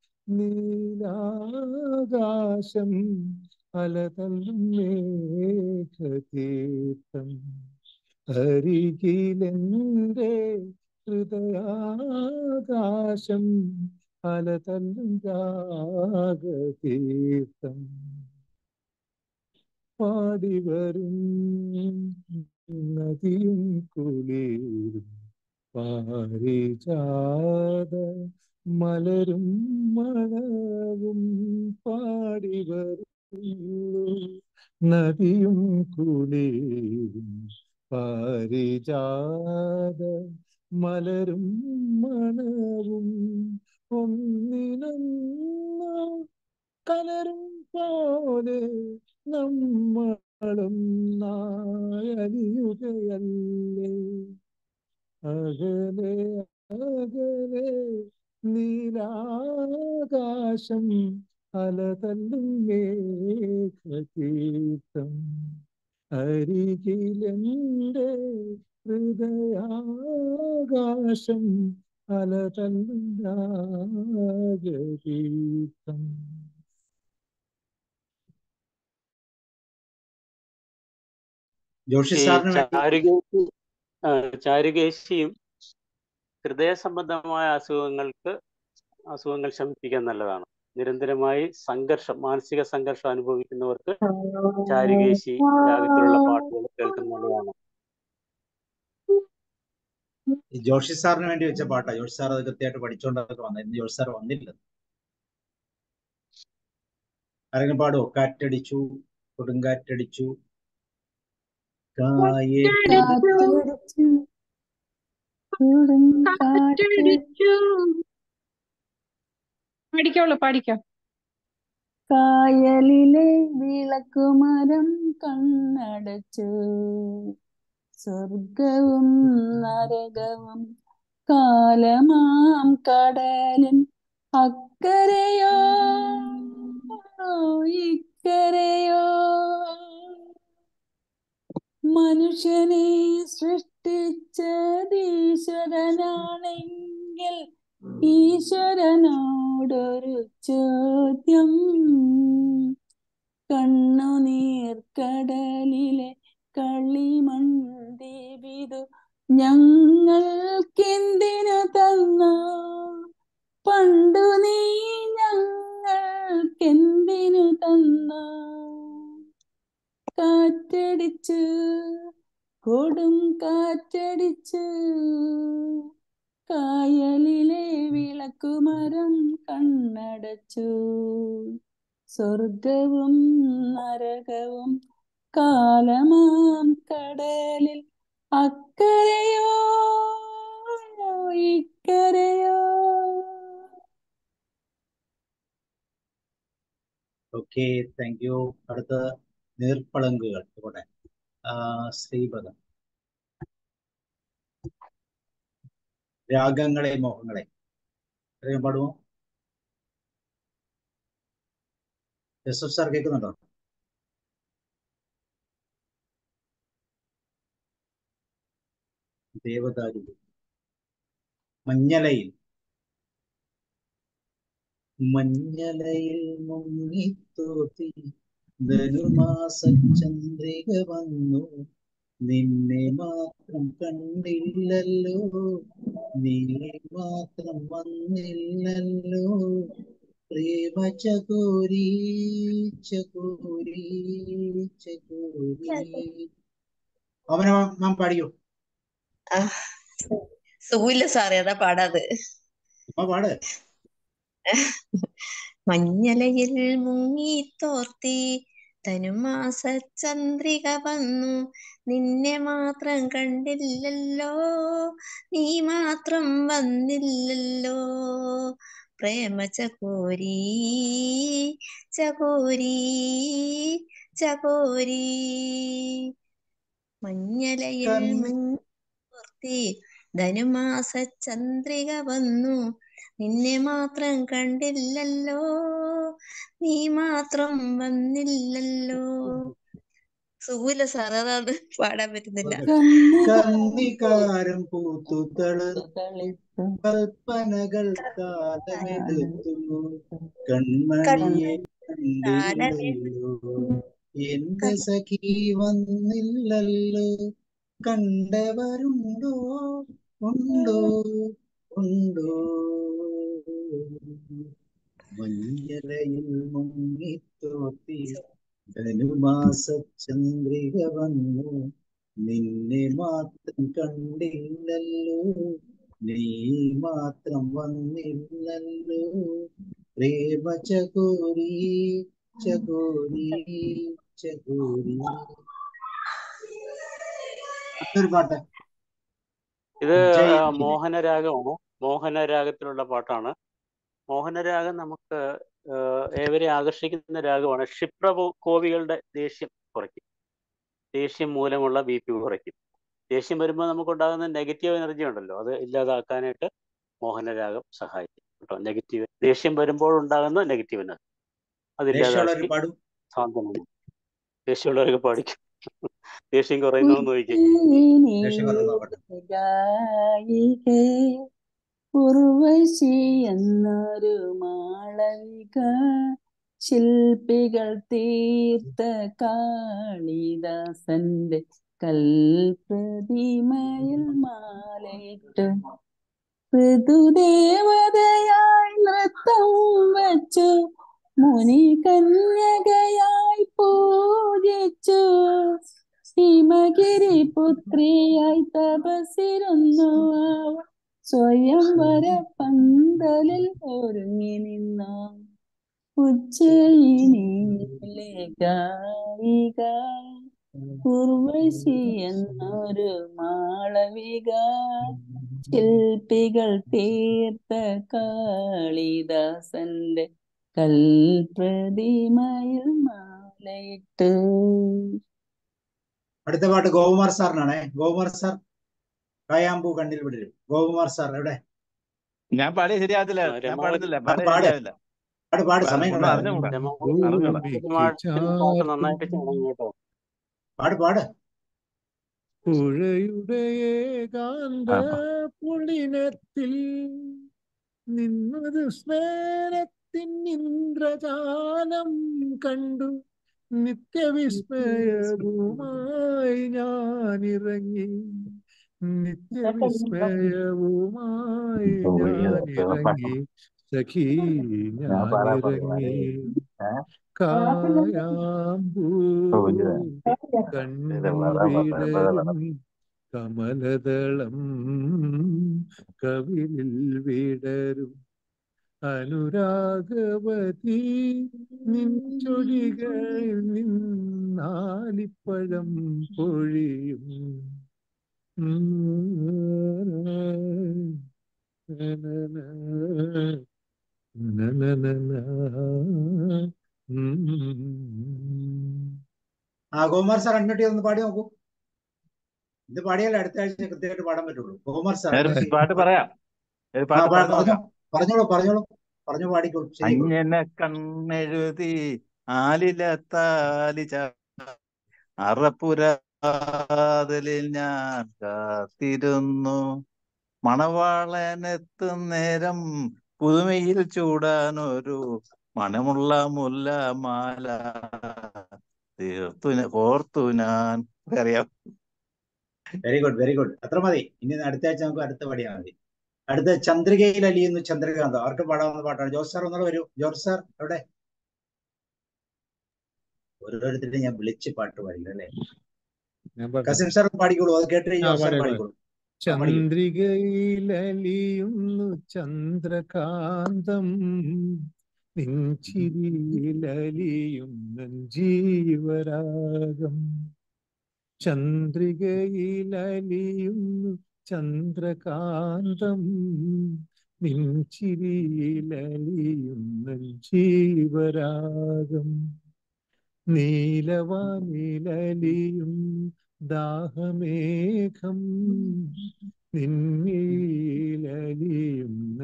E: നീലാകാശം അലതല്ലും മേഘതീർത്ഥം അരികിലെന്റെ ഹൃദയാകാശം അലതല്ലും രാഗതീർത്ഥം പാടിവരും നദിയും കുളിരും പാരിജാത മലരും മണവും പാടിവരും നദിയും കുളിരും പാരിജാത മലരും മണവും ഒന്നിനൊന്ന് കലരും പോലെ നമ്മളും നായലിയുകയല്ലേ അകലെ അകലെ നീലാകാശം അലതല്ലും മേഘതീർത്ഥം അരികിലെന്റെ ഹൃദയാകാശം അലതല്ലും രാഗതീർത്ഥം
B: ജോഷി
A: ഈ
B: സാറിന് വേണ്ടി
A: ചാരുകേശി ആ, ചാരുകേശിയും ഹൃദയ സംബന്ധമായ അസുഖങ്ങൾക്ക് അസുഖങ്ങൾ ശമിപ്പിക്കാൻ നല്ലതാണ് നിരന്തരമായി സംഘർഷം മാനസിക സംഘർഷം അനുഭവിക്കുന്നവർക്ക് ചാരുകേശി രാഗത്തിലുള്ള പാട്ടുകൾ കേൾക്കുന്നത് നല്ലതാണ്
B: ഈ ജോഷി സാറിന് വേണ്ടി വെച്ച പാട്ടാ ജോഷി സാർ അത് കൃത്യമായിട്ട് പഠിച്ചുകൊണ്ടൊക്കെ വന്നത് ഇന്ന് ജോഷി സാർ വന്നില്ല ആരെങ്കിലും പാടുവോ കാറ്റടിച്ചു കൊടുങ്കാറ്റടിച്ചു കായേറ്റു
C: കാറ്റടിച്ചു കൊടും കാറ്റ്
H: കാറ്റടിച്ചു പാടിക്കോളൂ പാടിക്കോ
C: കായലിലെ വിളക്കുമരം കണ്ണടച്ചു സ്വർഗവും നരകവും കാലമാം കടലിൻ അക്കരയോ ഇക്കരയോ മനുഷ്യനെ സൃഷ്ടിച്ചതീശ്വരനാണെങ്കിൽ ഈശ്വരനോടൊരു ചോദ്യം കണ്ണുനീർക്കടലിലെ കളിമൺദീപിതു ഞങ്ങൾക്കെന്തിനു തന്നു പണ്ടു നീ ഞങ്ങൾക്കെന്തിനു തന്നു കാറ്റടിച്ചു കൊടും കാറ്റടിച്ചു കായലിലെ വിളക്കുമരം കണ്ണടച്ചു സ്വർഗവും നരകവും കാലമാം കടലിൽ അക്കരയോ ഇക്കരയോ
B: ഓക്കെ താങ്ക് യു അടുത്ത നീർപ്പളങ്കുകൾ ഇവിടെ ആ, ശ്രീപദം രാഗങ്ങളെ മോഹങ്ങളെ ആരെങ്കിലും പാടുമോ ജോസഫ് സാർ കേൾക്കുന്നുണ്ടോ ദേവദാരു മഞ്ഞലയിൽ മഞ്ഞലയിൽ മുങ്ങിത്തോത്തി ധനുമാസ ചന്ദ്രിക വന്നു നിന്നെ മാത്രം കണ്ടില്ലല്ലോ നീ മാത്രം വന്നില്ലല്ലോ പ്രേമ ചകോരി ചകോരി ചകോരി അവനെ മാം പാടിയോ
I: ആ, സുഖമില്ല സാറേ അതാ പാടാത്
B: അമ്മ പാട്
I: മഞ്ഞലയിൽ മുങ്ങി തോർത്തി ധനുമാസ ചന്ദ്രിക വന്നു നിന്നെ മാത്രം കണ്ടില്ലല്ലോ നീ മാത്രം വന്നില്ലല്ലോ പ്രേമ ചകോരി ചകോരി ചകോരി മഞ്ഞലയിൽ
B: കണ്ണി
I: മുങ്ങി തോർത്തി ധനുമാസ ചന്ദ്രിക വന്നു നിന്നെ മാത്രം കണ്ടില്ലല്ലോ നീ മാത്രം വന്നില്ലല്ലോ സുഖമില്ല സാർ അതാണ് പാടാൻ പറ്റുന്നില്ല
B: കന്നികാരം പൂത്തു തളിർത്തു
C: തളിർത്തു
B: കൽപ്പനകൾ കാലമെടുത്തു കൺമണിയെ കണ്ടില്ലല്ലോ എന്റെ സഖി വന്നില്ലല്ലോ കണ്ടവരുണ്ടോ ഉണ്ടോ ഉണ്ടോ മഞ്ഞലയിൽ മുങ്ങിത്തോത്തി ധനുമാസ ചന്ദ്രിക വന്നു നിന്നെ മാത്രം കണ്ടില്ലല്ലോ നീ മാത്രം വന്നില്ലല്ലോ പ്രേമ ചകോരി ചകോരി ചകോരി ഒരു പാട്ട്
A: ഇത്
B: ജയ്
A: ആ,
B: ഹിന്ദ്.
A: മോഹനരാഗമാണ് മോഹനരാഗത്തിലുള്ള പാട്ടാണ് മോഹനരാഗം നമുക്ക് ആ, ഏവരെ ആകർഷിക്കുന്ന രാഗമാണ് ക്ഷിപ്ര കോവികളുടെ ദേഷ്യം കുറയ്ക്കും ദേഷ്യം മൂലമുള്ള ബി പി കുറയ്ക്കും ദേഷ്യം വരുമ്പോൾ നമുക്കുണ്ടാകുന്ന നെഗറ്റീവ് എനർജി ഉണ്ടല്ലോ അത് ഇല്ലാതാക്കാനായിട്ട് മോഹനരാഗം സഹായിക്കും കേട്ടോ നെഗറ്റീവ് ദേഷ്യം വരുമ്പോൾ ഉണ്ടാകുന്ന നെഗറ്റീവ് എനർജി
B: ദേഷ്യമുള്ളവർ
A: അതില്ലാതാക്കി
B: പാടും
A: സാന്ത്വനം ദേഷ്യമുള്ളവരൊക്കെ പാടിക്കും ദേഷ്യം കുറയുന്നോ എന്ന് നോക്കിക്കേ
B: ദേഷ്യം കുറവ് നോക്കട്ടെ
C: ഗായികേ ഉർവശി എന്നൊരു മാളവിക ശില്പികൾ തീർത്ത കാളിദാസന്റെ
H: കൽപ്രതിമയിൽ മാലയിട്ട് ഋതുദേവതയായി നൃത്തം വച്ചു മുനി കന്യകയായി പൂജിച്ചു ഹിമഗിരി പുത്രിയായി തപസിരുന്നു അവൾ സ്വയംവര പന്തലിൽ ഒരുങ്ങി നിന്നു ഉജ്ജയിനിയിലെ ഗായിക ഉർവശി എന്നൊരു മാളവിക ശില്പികൾ തീർത്ത കാളിദാസന്റെ കൽപ്രതിമയിൽ മാലയിട്ട്
B: അടുത്ത പാട്ട് ഗോകുമാർ സാറിനാണേ ഗോകുമാർ സാർ കായാമ്പൂ കണ്ണിൽ വിടരും ഗോകുമാർ സാർ എവിടെ
D: ഞാൻ പാടിയ ശരിയാകത്തില്ല ഞാൻ
A: രമ-
D: പാടുന്നില്ല
B: പാട്
D: പാടിയ
B: പാട്
D: ശരിയാവില്ല
B: പാട് പാട്
D: പാ-
B: സമയം
D: ഒന്നും
B: കളയാതെ.
D: അറിഞ്ഞുകൂടാ
A: രമ-
D: അറിഞ്ഞൂടാ
E: ഭൂമിക്ക്
A: മാർട്ടിന് പാട്ട് നന്നായിട്ട്
E: ചാർത്തും
A: ചെയ്യണം കേട്ടോ
B: പാട് പാട്
E: പുഴയുടെ ഏകാന്ത
D: ആ.
E: പുളിനത്തിൽ നിന്നത് സ്മേരത്തിൻ ഇന്ദ്രജാലം കണ്ടു നിത്യവിസ്മയവുമായി ഞാൻ ഇറങ്ങി നിത്യവിസ്മയവുമായി ഞാൻ ഇറങ്ങി സഖി ഞാൻ ഇറങ്ങി കായാമ്പൂ കണ്ണീടരും കമലദളം കവിളിൽ വിടരും അനുരാഗവതി നിൻ ചൊടികളിൽ നിന്നാലിപ്പഴം പൊഴിയും
B: ആ ഗോകുമാർ സാർ അൺമ്യൂട്ട് ചെയ്തൊന്ന് പാടി നോക്കൂ ഇത് പാടിയാലേ അടുത്ത ആഴ്ച കൃത്യമായിട്ട് പാടാൻ പറ്റുള്ളൂ ഗോകുമാർ സാർ
D: ഞാനൊരു
B: unmute ചെയ്യ്.
D: പാട്ട് പറയാം ഒരു
B: ആ,
D: പാട്ട്
B: പാ-
D: പാടുന്ന
B: പറഞ്ഞോ
D: നോക്കാം
B: പറഞ്ഞോളൂ പറഞ്ഞോളൂ പറഞ്ഞു പാടിക്കോളൂ ശരിക്കോളൂ
D: അങ്ങനെ കണ്ണെഴുതി ആലിലത്താലിച്ച അറപ്പുരാതലിൽ ഞാൻ കാത്തിരുന്നു മണവാളനെത്തും നേരം പുതുമയിൽ ചൂടാനൊരു മണമുള്ള മുല്ല മാല തീർത്തു ന- കോർത്തു ഞാൻ അറിയാം
B: വെരി ഗുഡ് വെരി ഗുഡ് അത്ര മതി ഇനി അടുത്ത ആഴ്ച നമുക്ക് അടുത്ത പാടിയാൽ മതി അടുത്ത ചന്ദ്രികയിൽ അലിയുന്നു ചന്ദ്രകാന്ത് അവർക്ക് പാടാവുന്ന പാട്ടാണ് ജോസ് സാർ ഒന്നുകൂടെ വരൂ ജോർജ് സാർ എവിടെ ഓരോരുത്തരും ഞാൻ വിളിച്ച് പാട്ട് പാടില്ല അല്ലേ
E: ഞാൻ പാടാം
B: കസിം സാർ പാടിക്കോളൂ അത് കേട്ട്
E: ആ
B: ജോസ് സാർ
E: പാടാം
B: പാടിക്കോളൂ
E: ചന്ദ്രികയിലലിയുന്നു ചന്ദ്രകാന്തം നെഞ്ചിരിയിലലിയുന്ന ജീവരാഗം ചന്ദ്രികയിലലിയുന്നു ചന്ദ്രകാന്തം നെഞ്ചിരിയിലലിയുന്ന ജീവരാഗം നീലവാനിലലിയും ദാഹമേഘം നിന്നിലലിയുന്ന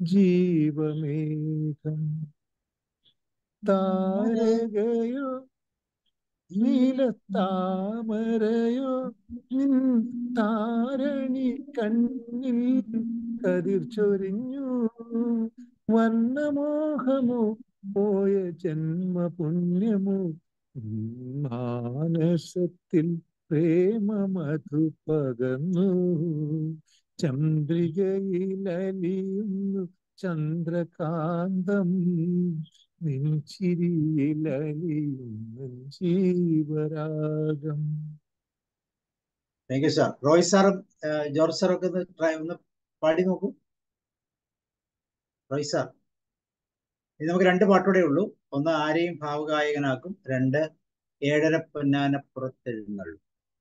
E: ജീവമേഘം താരകയോ നീലത്താമരയോ നിൻ താരണി കണ്ണിൽ കതിർ ചൊരിഞ്ഞു വർണ്ണമോഹമോ പോയ ജന്മപുണ്യമോ മാനസത്തിൽ പ്രേമമധു പകർന്നു ചന്ദ്രികയിലലിയുന്നു ചന്ദ്രകാന്തം നെഞ്ചിരിയിലലിയുന്ന ജീവരാഗം
B: താങ്ക് യു സാർ റോയ് സാറും ഏഹ്, ജോർജ് സാറും ഒക്കെ ഒന്ന് try ഒന്ന് പാടി നോക്കൂ റോയ് സാർ ഇനി നമുക്ക് രണ്ട് പാട്ടൂടെ ഉള്ളൂ ഒന്ന് ആരെയും ഭാവഗായകനാക്കും രണ്ട് ഏഴര പൊന്നാനപ്പുറത്തെഴുന്നള്ളു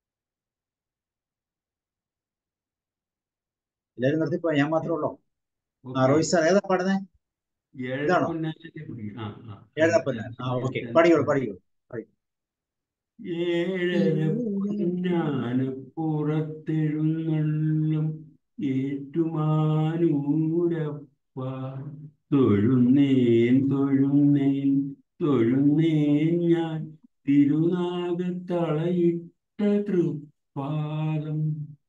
B: എല്ലാവരും നിർത്തിപ്പോ ഞാൻ മാത്രമേ ഉള്ളൂ ആ റോയ് സാർ ഏതാ പാടുന്നേ ഇതാണോ ഏഴര പൊന്നാൻ ആ ഓക്കെ പാടിക്കോളൂ പാടിക്കോളൂ
K: ഏഴര പൊന്നാനപ്പുറത്തെഴുന്നള്ളും ഏറ്റുമാനൂരപ്പ തൊഴുന്നേൻ തൊഴുന്നേൻ തൊഴുന്നേൻ ഞാൻ തിരുനാഗത്തളയിട്ട തൃപ്പാദം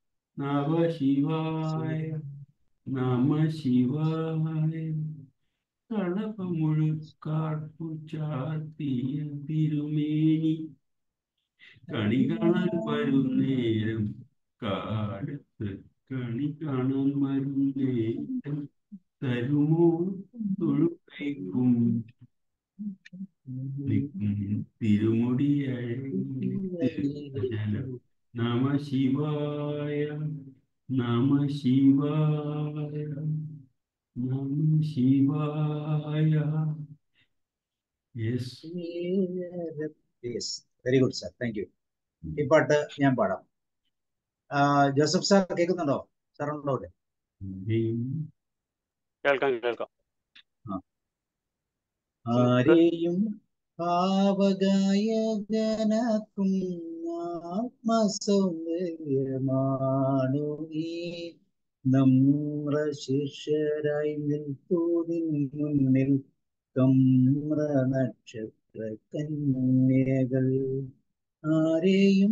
K: നവശിവായ നമ ശിവായ കളപമുഴുക്കാർപ്പു ചാർത്തിയ തിരുമേനി കണി കാണാൻ വരും നേരം കാലത്ത് കണി കാണാൻ വരും നേരം തരുമോ തൊഴുകൈക്കും തിരുമുടി ജലം നമ ശിവായ നമ ശിവായ നമ ശിവായ yes
B: yes very good sir thank you ഈ പാട്ട് ഞാൻ പാടാം ആ, ജോസഫ് സാർ കേൾക്കുന്നുണ്ടോ സാർ ഉണ്ടോ ഇവിടെ
A: കേൾക്കാം കേൾക്കാം
B: ആരെയും ഭാവഗായകനാക്കും ആത്മസൗന്ദര്യമാണു നീ നമ്ര ശിഷ്യരായി നിൽപ്പൂ നിൻ മുന്നിൽ കമ്ര നക്ഷത്ര കന്യകൾ ആരെയും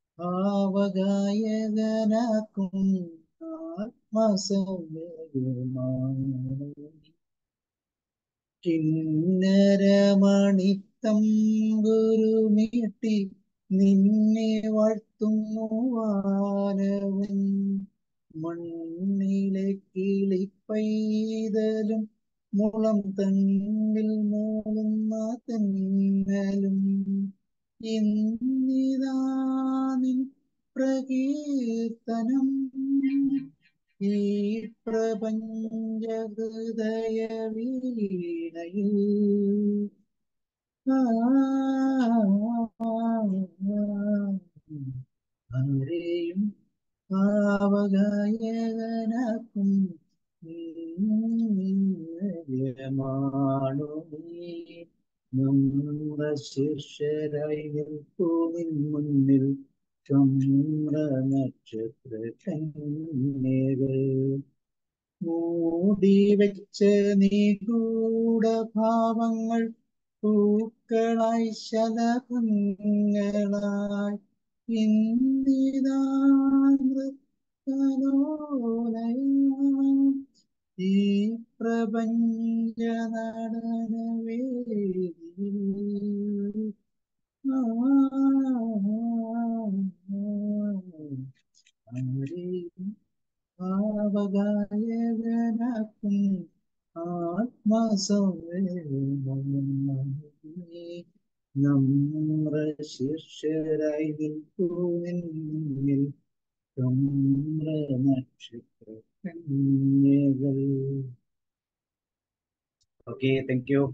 B: ഭാവഗായകനാക്കും ആത്മസൗന്ദര്യമാണു നീ കിന്നരമണിത്തമ്പുരുമീട്ടി നിന്നെ വാഴ്ത്തുന്നു വാനവൻ മണ്ണിലെ കിളിപ്പൈതലും മുളം തന്നിൽ മൂളുന്ന തെന്നലും ഇന്നിതാ നിൻ പ്രകീർത്തനം ഈ പ്രപഞ്ച ഹൃദയ വീണയിൽ ആരെയും ഭാവഗായകനാക്കും ണു നീ നമ്ര ശിഷ്യരായി നിൽപ്പൂവിൻ മുന്നിൽ ചമ്ര നക്ഷത്ര കന്യകൾ മൂടി വെച്ച നിഗൂഢഭാവങ്ങൾ പൂക്കളായി ശലഭങ്ങളായി ഇന്ദിരാനൃത്തലോലയം ഈ പ്രപഞ്ച നടനവേദിയിൽ ആരെയും ഭാവഗായകനാക്കും ആത്മസൗന്ദര്യമേ നമ്ര ശിഷ്യരായി നിൽപ്പൂവിൽ ചമ്ര നക്ഷത്ര കന്യകൾ ഓക്കെ താങ്ക് യു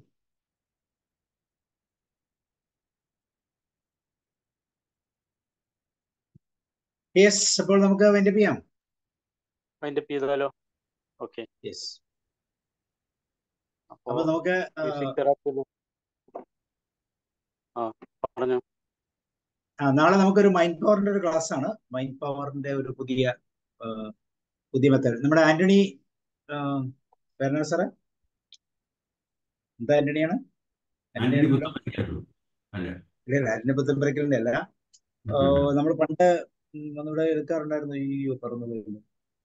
B: യെസ് അപ്പോൾ നമുക്ക് അതിന്റെ ചെയ്യാം
A: അതിന്റെ ചെയ്താലോ ഓക്കെ
B: യെസ്
A: അപ്പോ
B: അപ്പൊ നമുക്ക് ആ,
A: മ്യൂസിക് തെറാപ്പി ആ പറഞ്ഞു
B: ആ, നാളെ നമുക്കൊരു മൈൻഡ് പവറിന്റെ ഒരു ക്ലാസ് ആണ് മൈൻഡ് പവറിന്റെ ഒരു പുതിയ ആ, പുതിയ മെത്തേഡ് നമ്മുടെ ആന്റണി പേരണ സാറേ എന്താ ആന്റണിയാണ്
K: ആന്റണി
B: ആന്റണി
K: പുത്തമ്പരിക്കായിരുന്നു അല്ല
B: ഇല്ല ആന്റണി പുത്തമ്പരക്കലിന്റെ അല്ല നമ്മൾ പണ്ട് ഉം, നമ്മുടെ എടുക്കാറുണ്ടായിരുന്നു ഈ പറഞ്ഞു വരുന്നു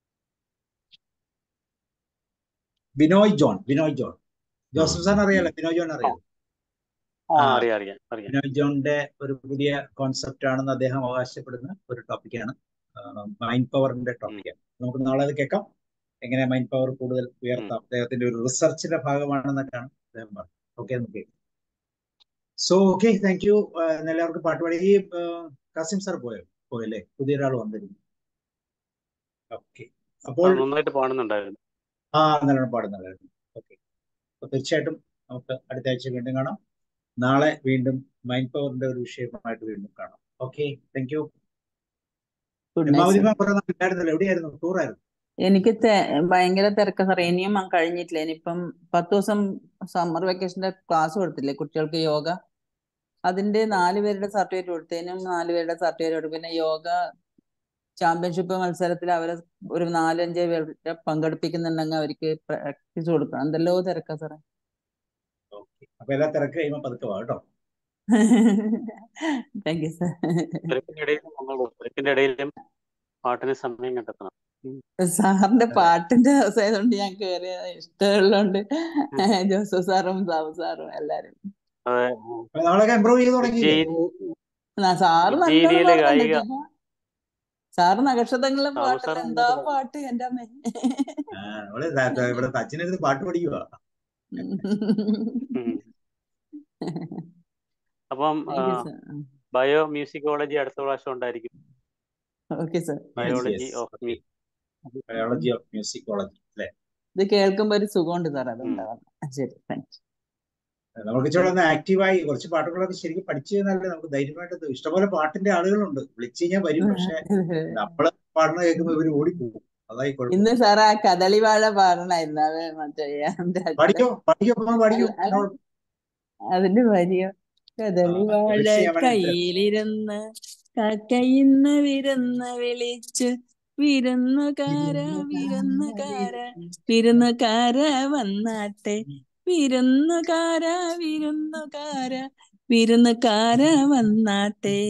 B: Binoy John Binoy John Joseph സാറിന് അറിയാലോ ബിനോയ് ജോൺ അറിയാലോ
A: ആ
B: ആ
A: അറിയാം അറിയാം അറിയാം
B: ബിനോയ് ജോണിന്റെ ഒരു പുതിയ കോൺസെപ്റ്റ് ആണെന്ന് അദ്ദേഹം അവകാശപ്പെടുന്ന ഒരു ടോപ്പിക്കാണ് മൈൻഡ് പവറിന്റെ ടോപ്പിക്കാണ് നമുക്ക് നാളെ അത് കേൾക്കാം എങ്ങനെ മൈൻഡ് പവർ കൂടുതൽ ഉയർത്താം അദ്ദേഹത്തിന്റെ ഒരു റിസർച്ചിന്റെ ഭാഗമാണെന്നൊക്കെയാണ് അദ്ദേഹം പറഞ്ഞത് ഓക്കെ നമുക്ക് സോ ഓക്കെ താങ്ക് യു എല്ലാവർക്കും പാട്ട് പാടി ഈ ആ, കാസിം സാർ പോയോ പോയല്ലേ പുതിയൊരാൾ വന്നിരുന്നു ഓക്കെ അപ്പോൾ
A: ആ, നന്നായിട്ട് പാടുന്നുണ്ടായിരുന്നു
B: ആ നല്ലോണം പാടുന്നുണ്ടായിരുന്നു ഓക്കെ അപ്പൊ തീർച്ചയായിട്ടും നമുക്ക് അടുത്ത ആഴ്ച വീണ്ടും കാണാം നാളെ വീണ്ടും മൈൻഡ് പവറിന്റെ ഒരു വിഷയമായിട്ട് വീണ്ടും കാണാം okay thank you
H: good night
B: Hemavathi
H: sir
B: ma'am കുറെ നാൾ ഉണ്ടായിരുന്നല്ലോ എവിടെയായിരുന്നു ടൂറായിരുന്നു
H: എനിക്ക് തെ- ഭയങ്കര തിരക്ക സാർ ഇനിയും ഞാൻ കഴിഞ്ഞിട്ടില്ല ഇനിയിപ്പം പത്ത് ദിവസം സമ്മർ വെക്കേഷന്റെ ക്ലാസ് കൊടുത്തില്ലേ കുട്ടികൾക്ക് യോഗ അതിന്റെ നാല് പേരുടെ സർട്ടിഫിക്കറ്റ് കൊടുത്തതിനും നാല് പേരുടെ സർട്ടിഫിക്കറ്റ് കൊടുത്തു പിന്നെ യോഗ ചാമ്പ്യൻഷിപ്പ് മത്സരത്തിൽ അവരെ ഒരു നാലഞ്ച് പേരെ പങ്കെടുപ്പിക്കുന്നുണ്ടെങ്കിൽ അവർക്ക് പ്രാക്ടീസ് കൊടുക്കണം എന്തെല്ലോ തിരക്കാ സാറേ
B: ഓക്കെ അപ്പൊ എല്ലാ തിരക്ക് കഴിയുമ്പോൾ പതുക്കെ വാ കേട്ടോ
H: താങ്ക് യു സാർ
A: തിരക്കിന്റെ ഇടയിലും വന്നോളൂ തിരക്കിന്റെ ഇടയിലും പാട്ടിന് സമയം കണ്ടെത്തണം ഉം.
H: സാറിന്റെ
B: അതെ
H: പാട്ടിന്റെ ദിവസമായതുകൊണ്ട് ഞാൻ കേറിയ ഇഷ്ടമുള്ളതുകൊണ്ട് ജോസഫ് സാറും സാബു സാറും എല്ലാരും
A: അതെ
B: അപ്പൊ നമ്മളൊക്കെ ഇമ്പ്രൂവ് ചെയ്ത് തുടങ്ങിയില്ലേ
A: ജെയിൻ
H: ന- സാറ് നല്ലോണം
A: ഇന്ത്യയിലെ ഗായിക
H: പാടുന്നുണ്ട് സാറ് നക്ഷത്രങ്ങളിലെ
A: താമസ
H: പാട്ടല്ല
A: സാർ
H: എന്താ
A: നന്നായിട്ട് പാടും
H: പാട്ട് എന്റെ അമ്മേ
B: ആ, നമ്മള് ത- ത- ഇവിടെ തച്ചിനടുത്ത് പാട്ട് പഠിക്കുക
A: ഉം. അപ്പം
H: thank you sir
A: biomusicology അടുത്ത പ്രാവശ്യം ഉണ്ടായിരിക്കും
H: okay sir
B: yes
A: biology
B: yes
A: of music
B: biology of musicology അല്ലെ
H: ഇത് കേൾക്കുമ്പോ ഒരു സുഖമുണ്ട് സാർ
A: ഉം.
H: അതുകൊണ്ടാണ് ശരി താങ്ക്
B: നമുക്ക് ഇച്ചിരി ഒന്ന് ആക്റ്റീവായി കുറച്ച് പാട്ടുകളൊക്കെ ശരിക്കും പഠിച്ചു കഴിഞ്ഞാലേ നമുക്ക് ധൈര്യമായിട്ട് ഇത് ഇഷ്ടംപോലെ പാട്ടിന്റെ ആളുകളുണ്ട് വിളിച്ചു കഴിഞ്ഞാൽ വരും പക്ഷെ
H: യു
B: നമ്മള് പാടുന്ന കേൾക്കുമ്പോ ഇവര് ഓടിപ്പോകും അതായി കുഴപ്പം
H: ഇന്ന് സാർ ആ കദളിവാഴ പാടണായിരുന്നു അത് മറ്റേ രാജയുടെ
B: പഠിക്കോ പഠിക്കോ പോകാൻ പഠിക്കോ
H: അല്ല അല്ല
B: എന്നോട്
H: അതിന്റെ വരിയോ കദളിവാഴ
B: മിക്സ് ചെയ്യാൻ വേണ്ടിട്ട്
H: കയ്യിലിരുന്ന് കാക്കയിന്ന് വിരുന്ന് വിളിച്ചു വിരുന്നുകാര വിരുന്നുകാര വിരുന്നുകാര വന്നാട്ടെ വിരുന്നുകാര വിരുന്നുകാര വിരുന്നുകാര വന്നാട്ടെ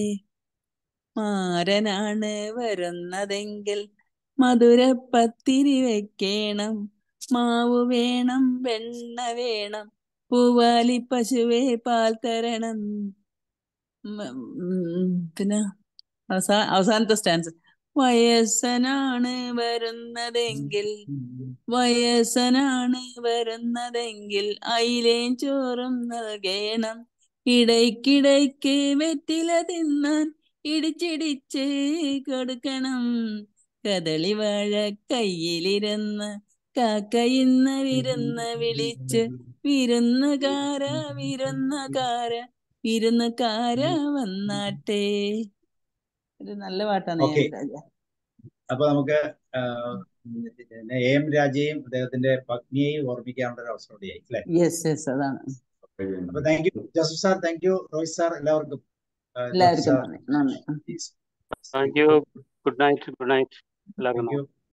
H: മാരനാണ് വരുന്നതെങ്കിൽ മധുരപ്പത്തിരി വെക്കേണം മാവ് വേണം വെണ്ണ വേണം പൂവാലി പശുവേ പാൽ തരണം ഉം, ഉം, പിന്നെ അവസാ അവസാനത്തെ സ്റ്റാൻസ് വയസ്സനാണ് വരുന്നതെങ്കിൽ വയസ്സനാണ് വരുന്നതെങ്കിൽ അയിലേം ചോറും നൽകേണം ഇടയ്ക്കിടയ്ക്ക് വെറ്റില തിന്നാൻ ഇടിച്ചിടിച്ച് കൊടുക്കണം കദളിവാഴ കയ്യിലിരുന്ന് കാക്കയിന്ന് വിരുന്ന് വിളിച്ച് വിരുന്നുകാര വിരുന്നുകാര വിരുന്നുകാര വന്നാട്ടെ ഒരു നല്ല പാട്ടാണ്
B: ഓക്കെ
H: എം രാജ
B: അപ്പൊ നമുക്ക് പിന്നെ എ എം രാജയും അദ്ദേഹത്തിന്റെ പത്നിയെയും ഓർമ്മിക്കാനുള്ള ഒരു അവസരം കൂടിയായി അല്ലെ
H: യെസ് യെസ് അതാണ്
B: അപ്പൊ thank you Joseph sir thank you Rohit sir എല്ലാവർക്കും ആ, ജോസഫ്
H: എല്ലാവർക്കും
B: സാർ
H: നന്ദി നന്ദി
A: thank you good night good night എല്ലാവർക്കും
B: താങ്ക് യു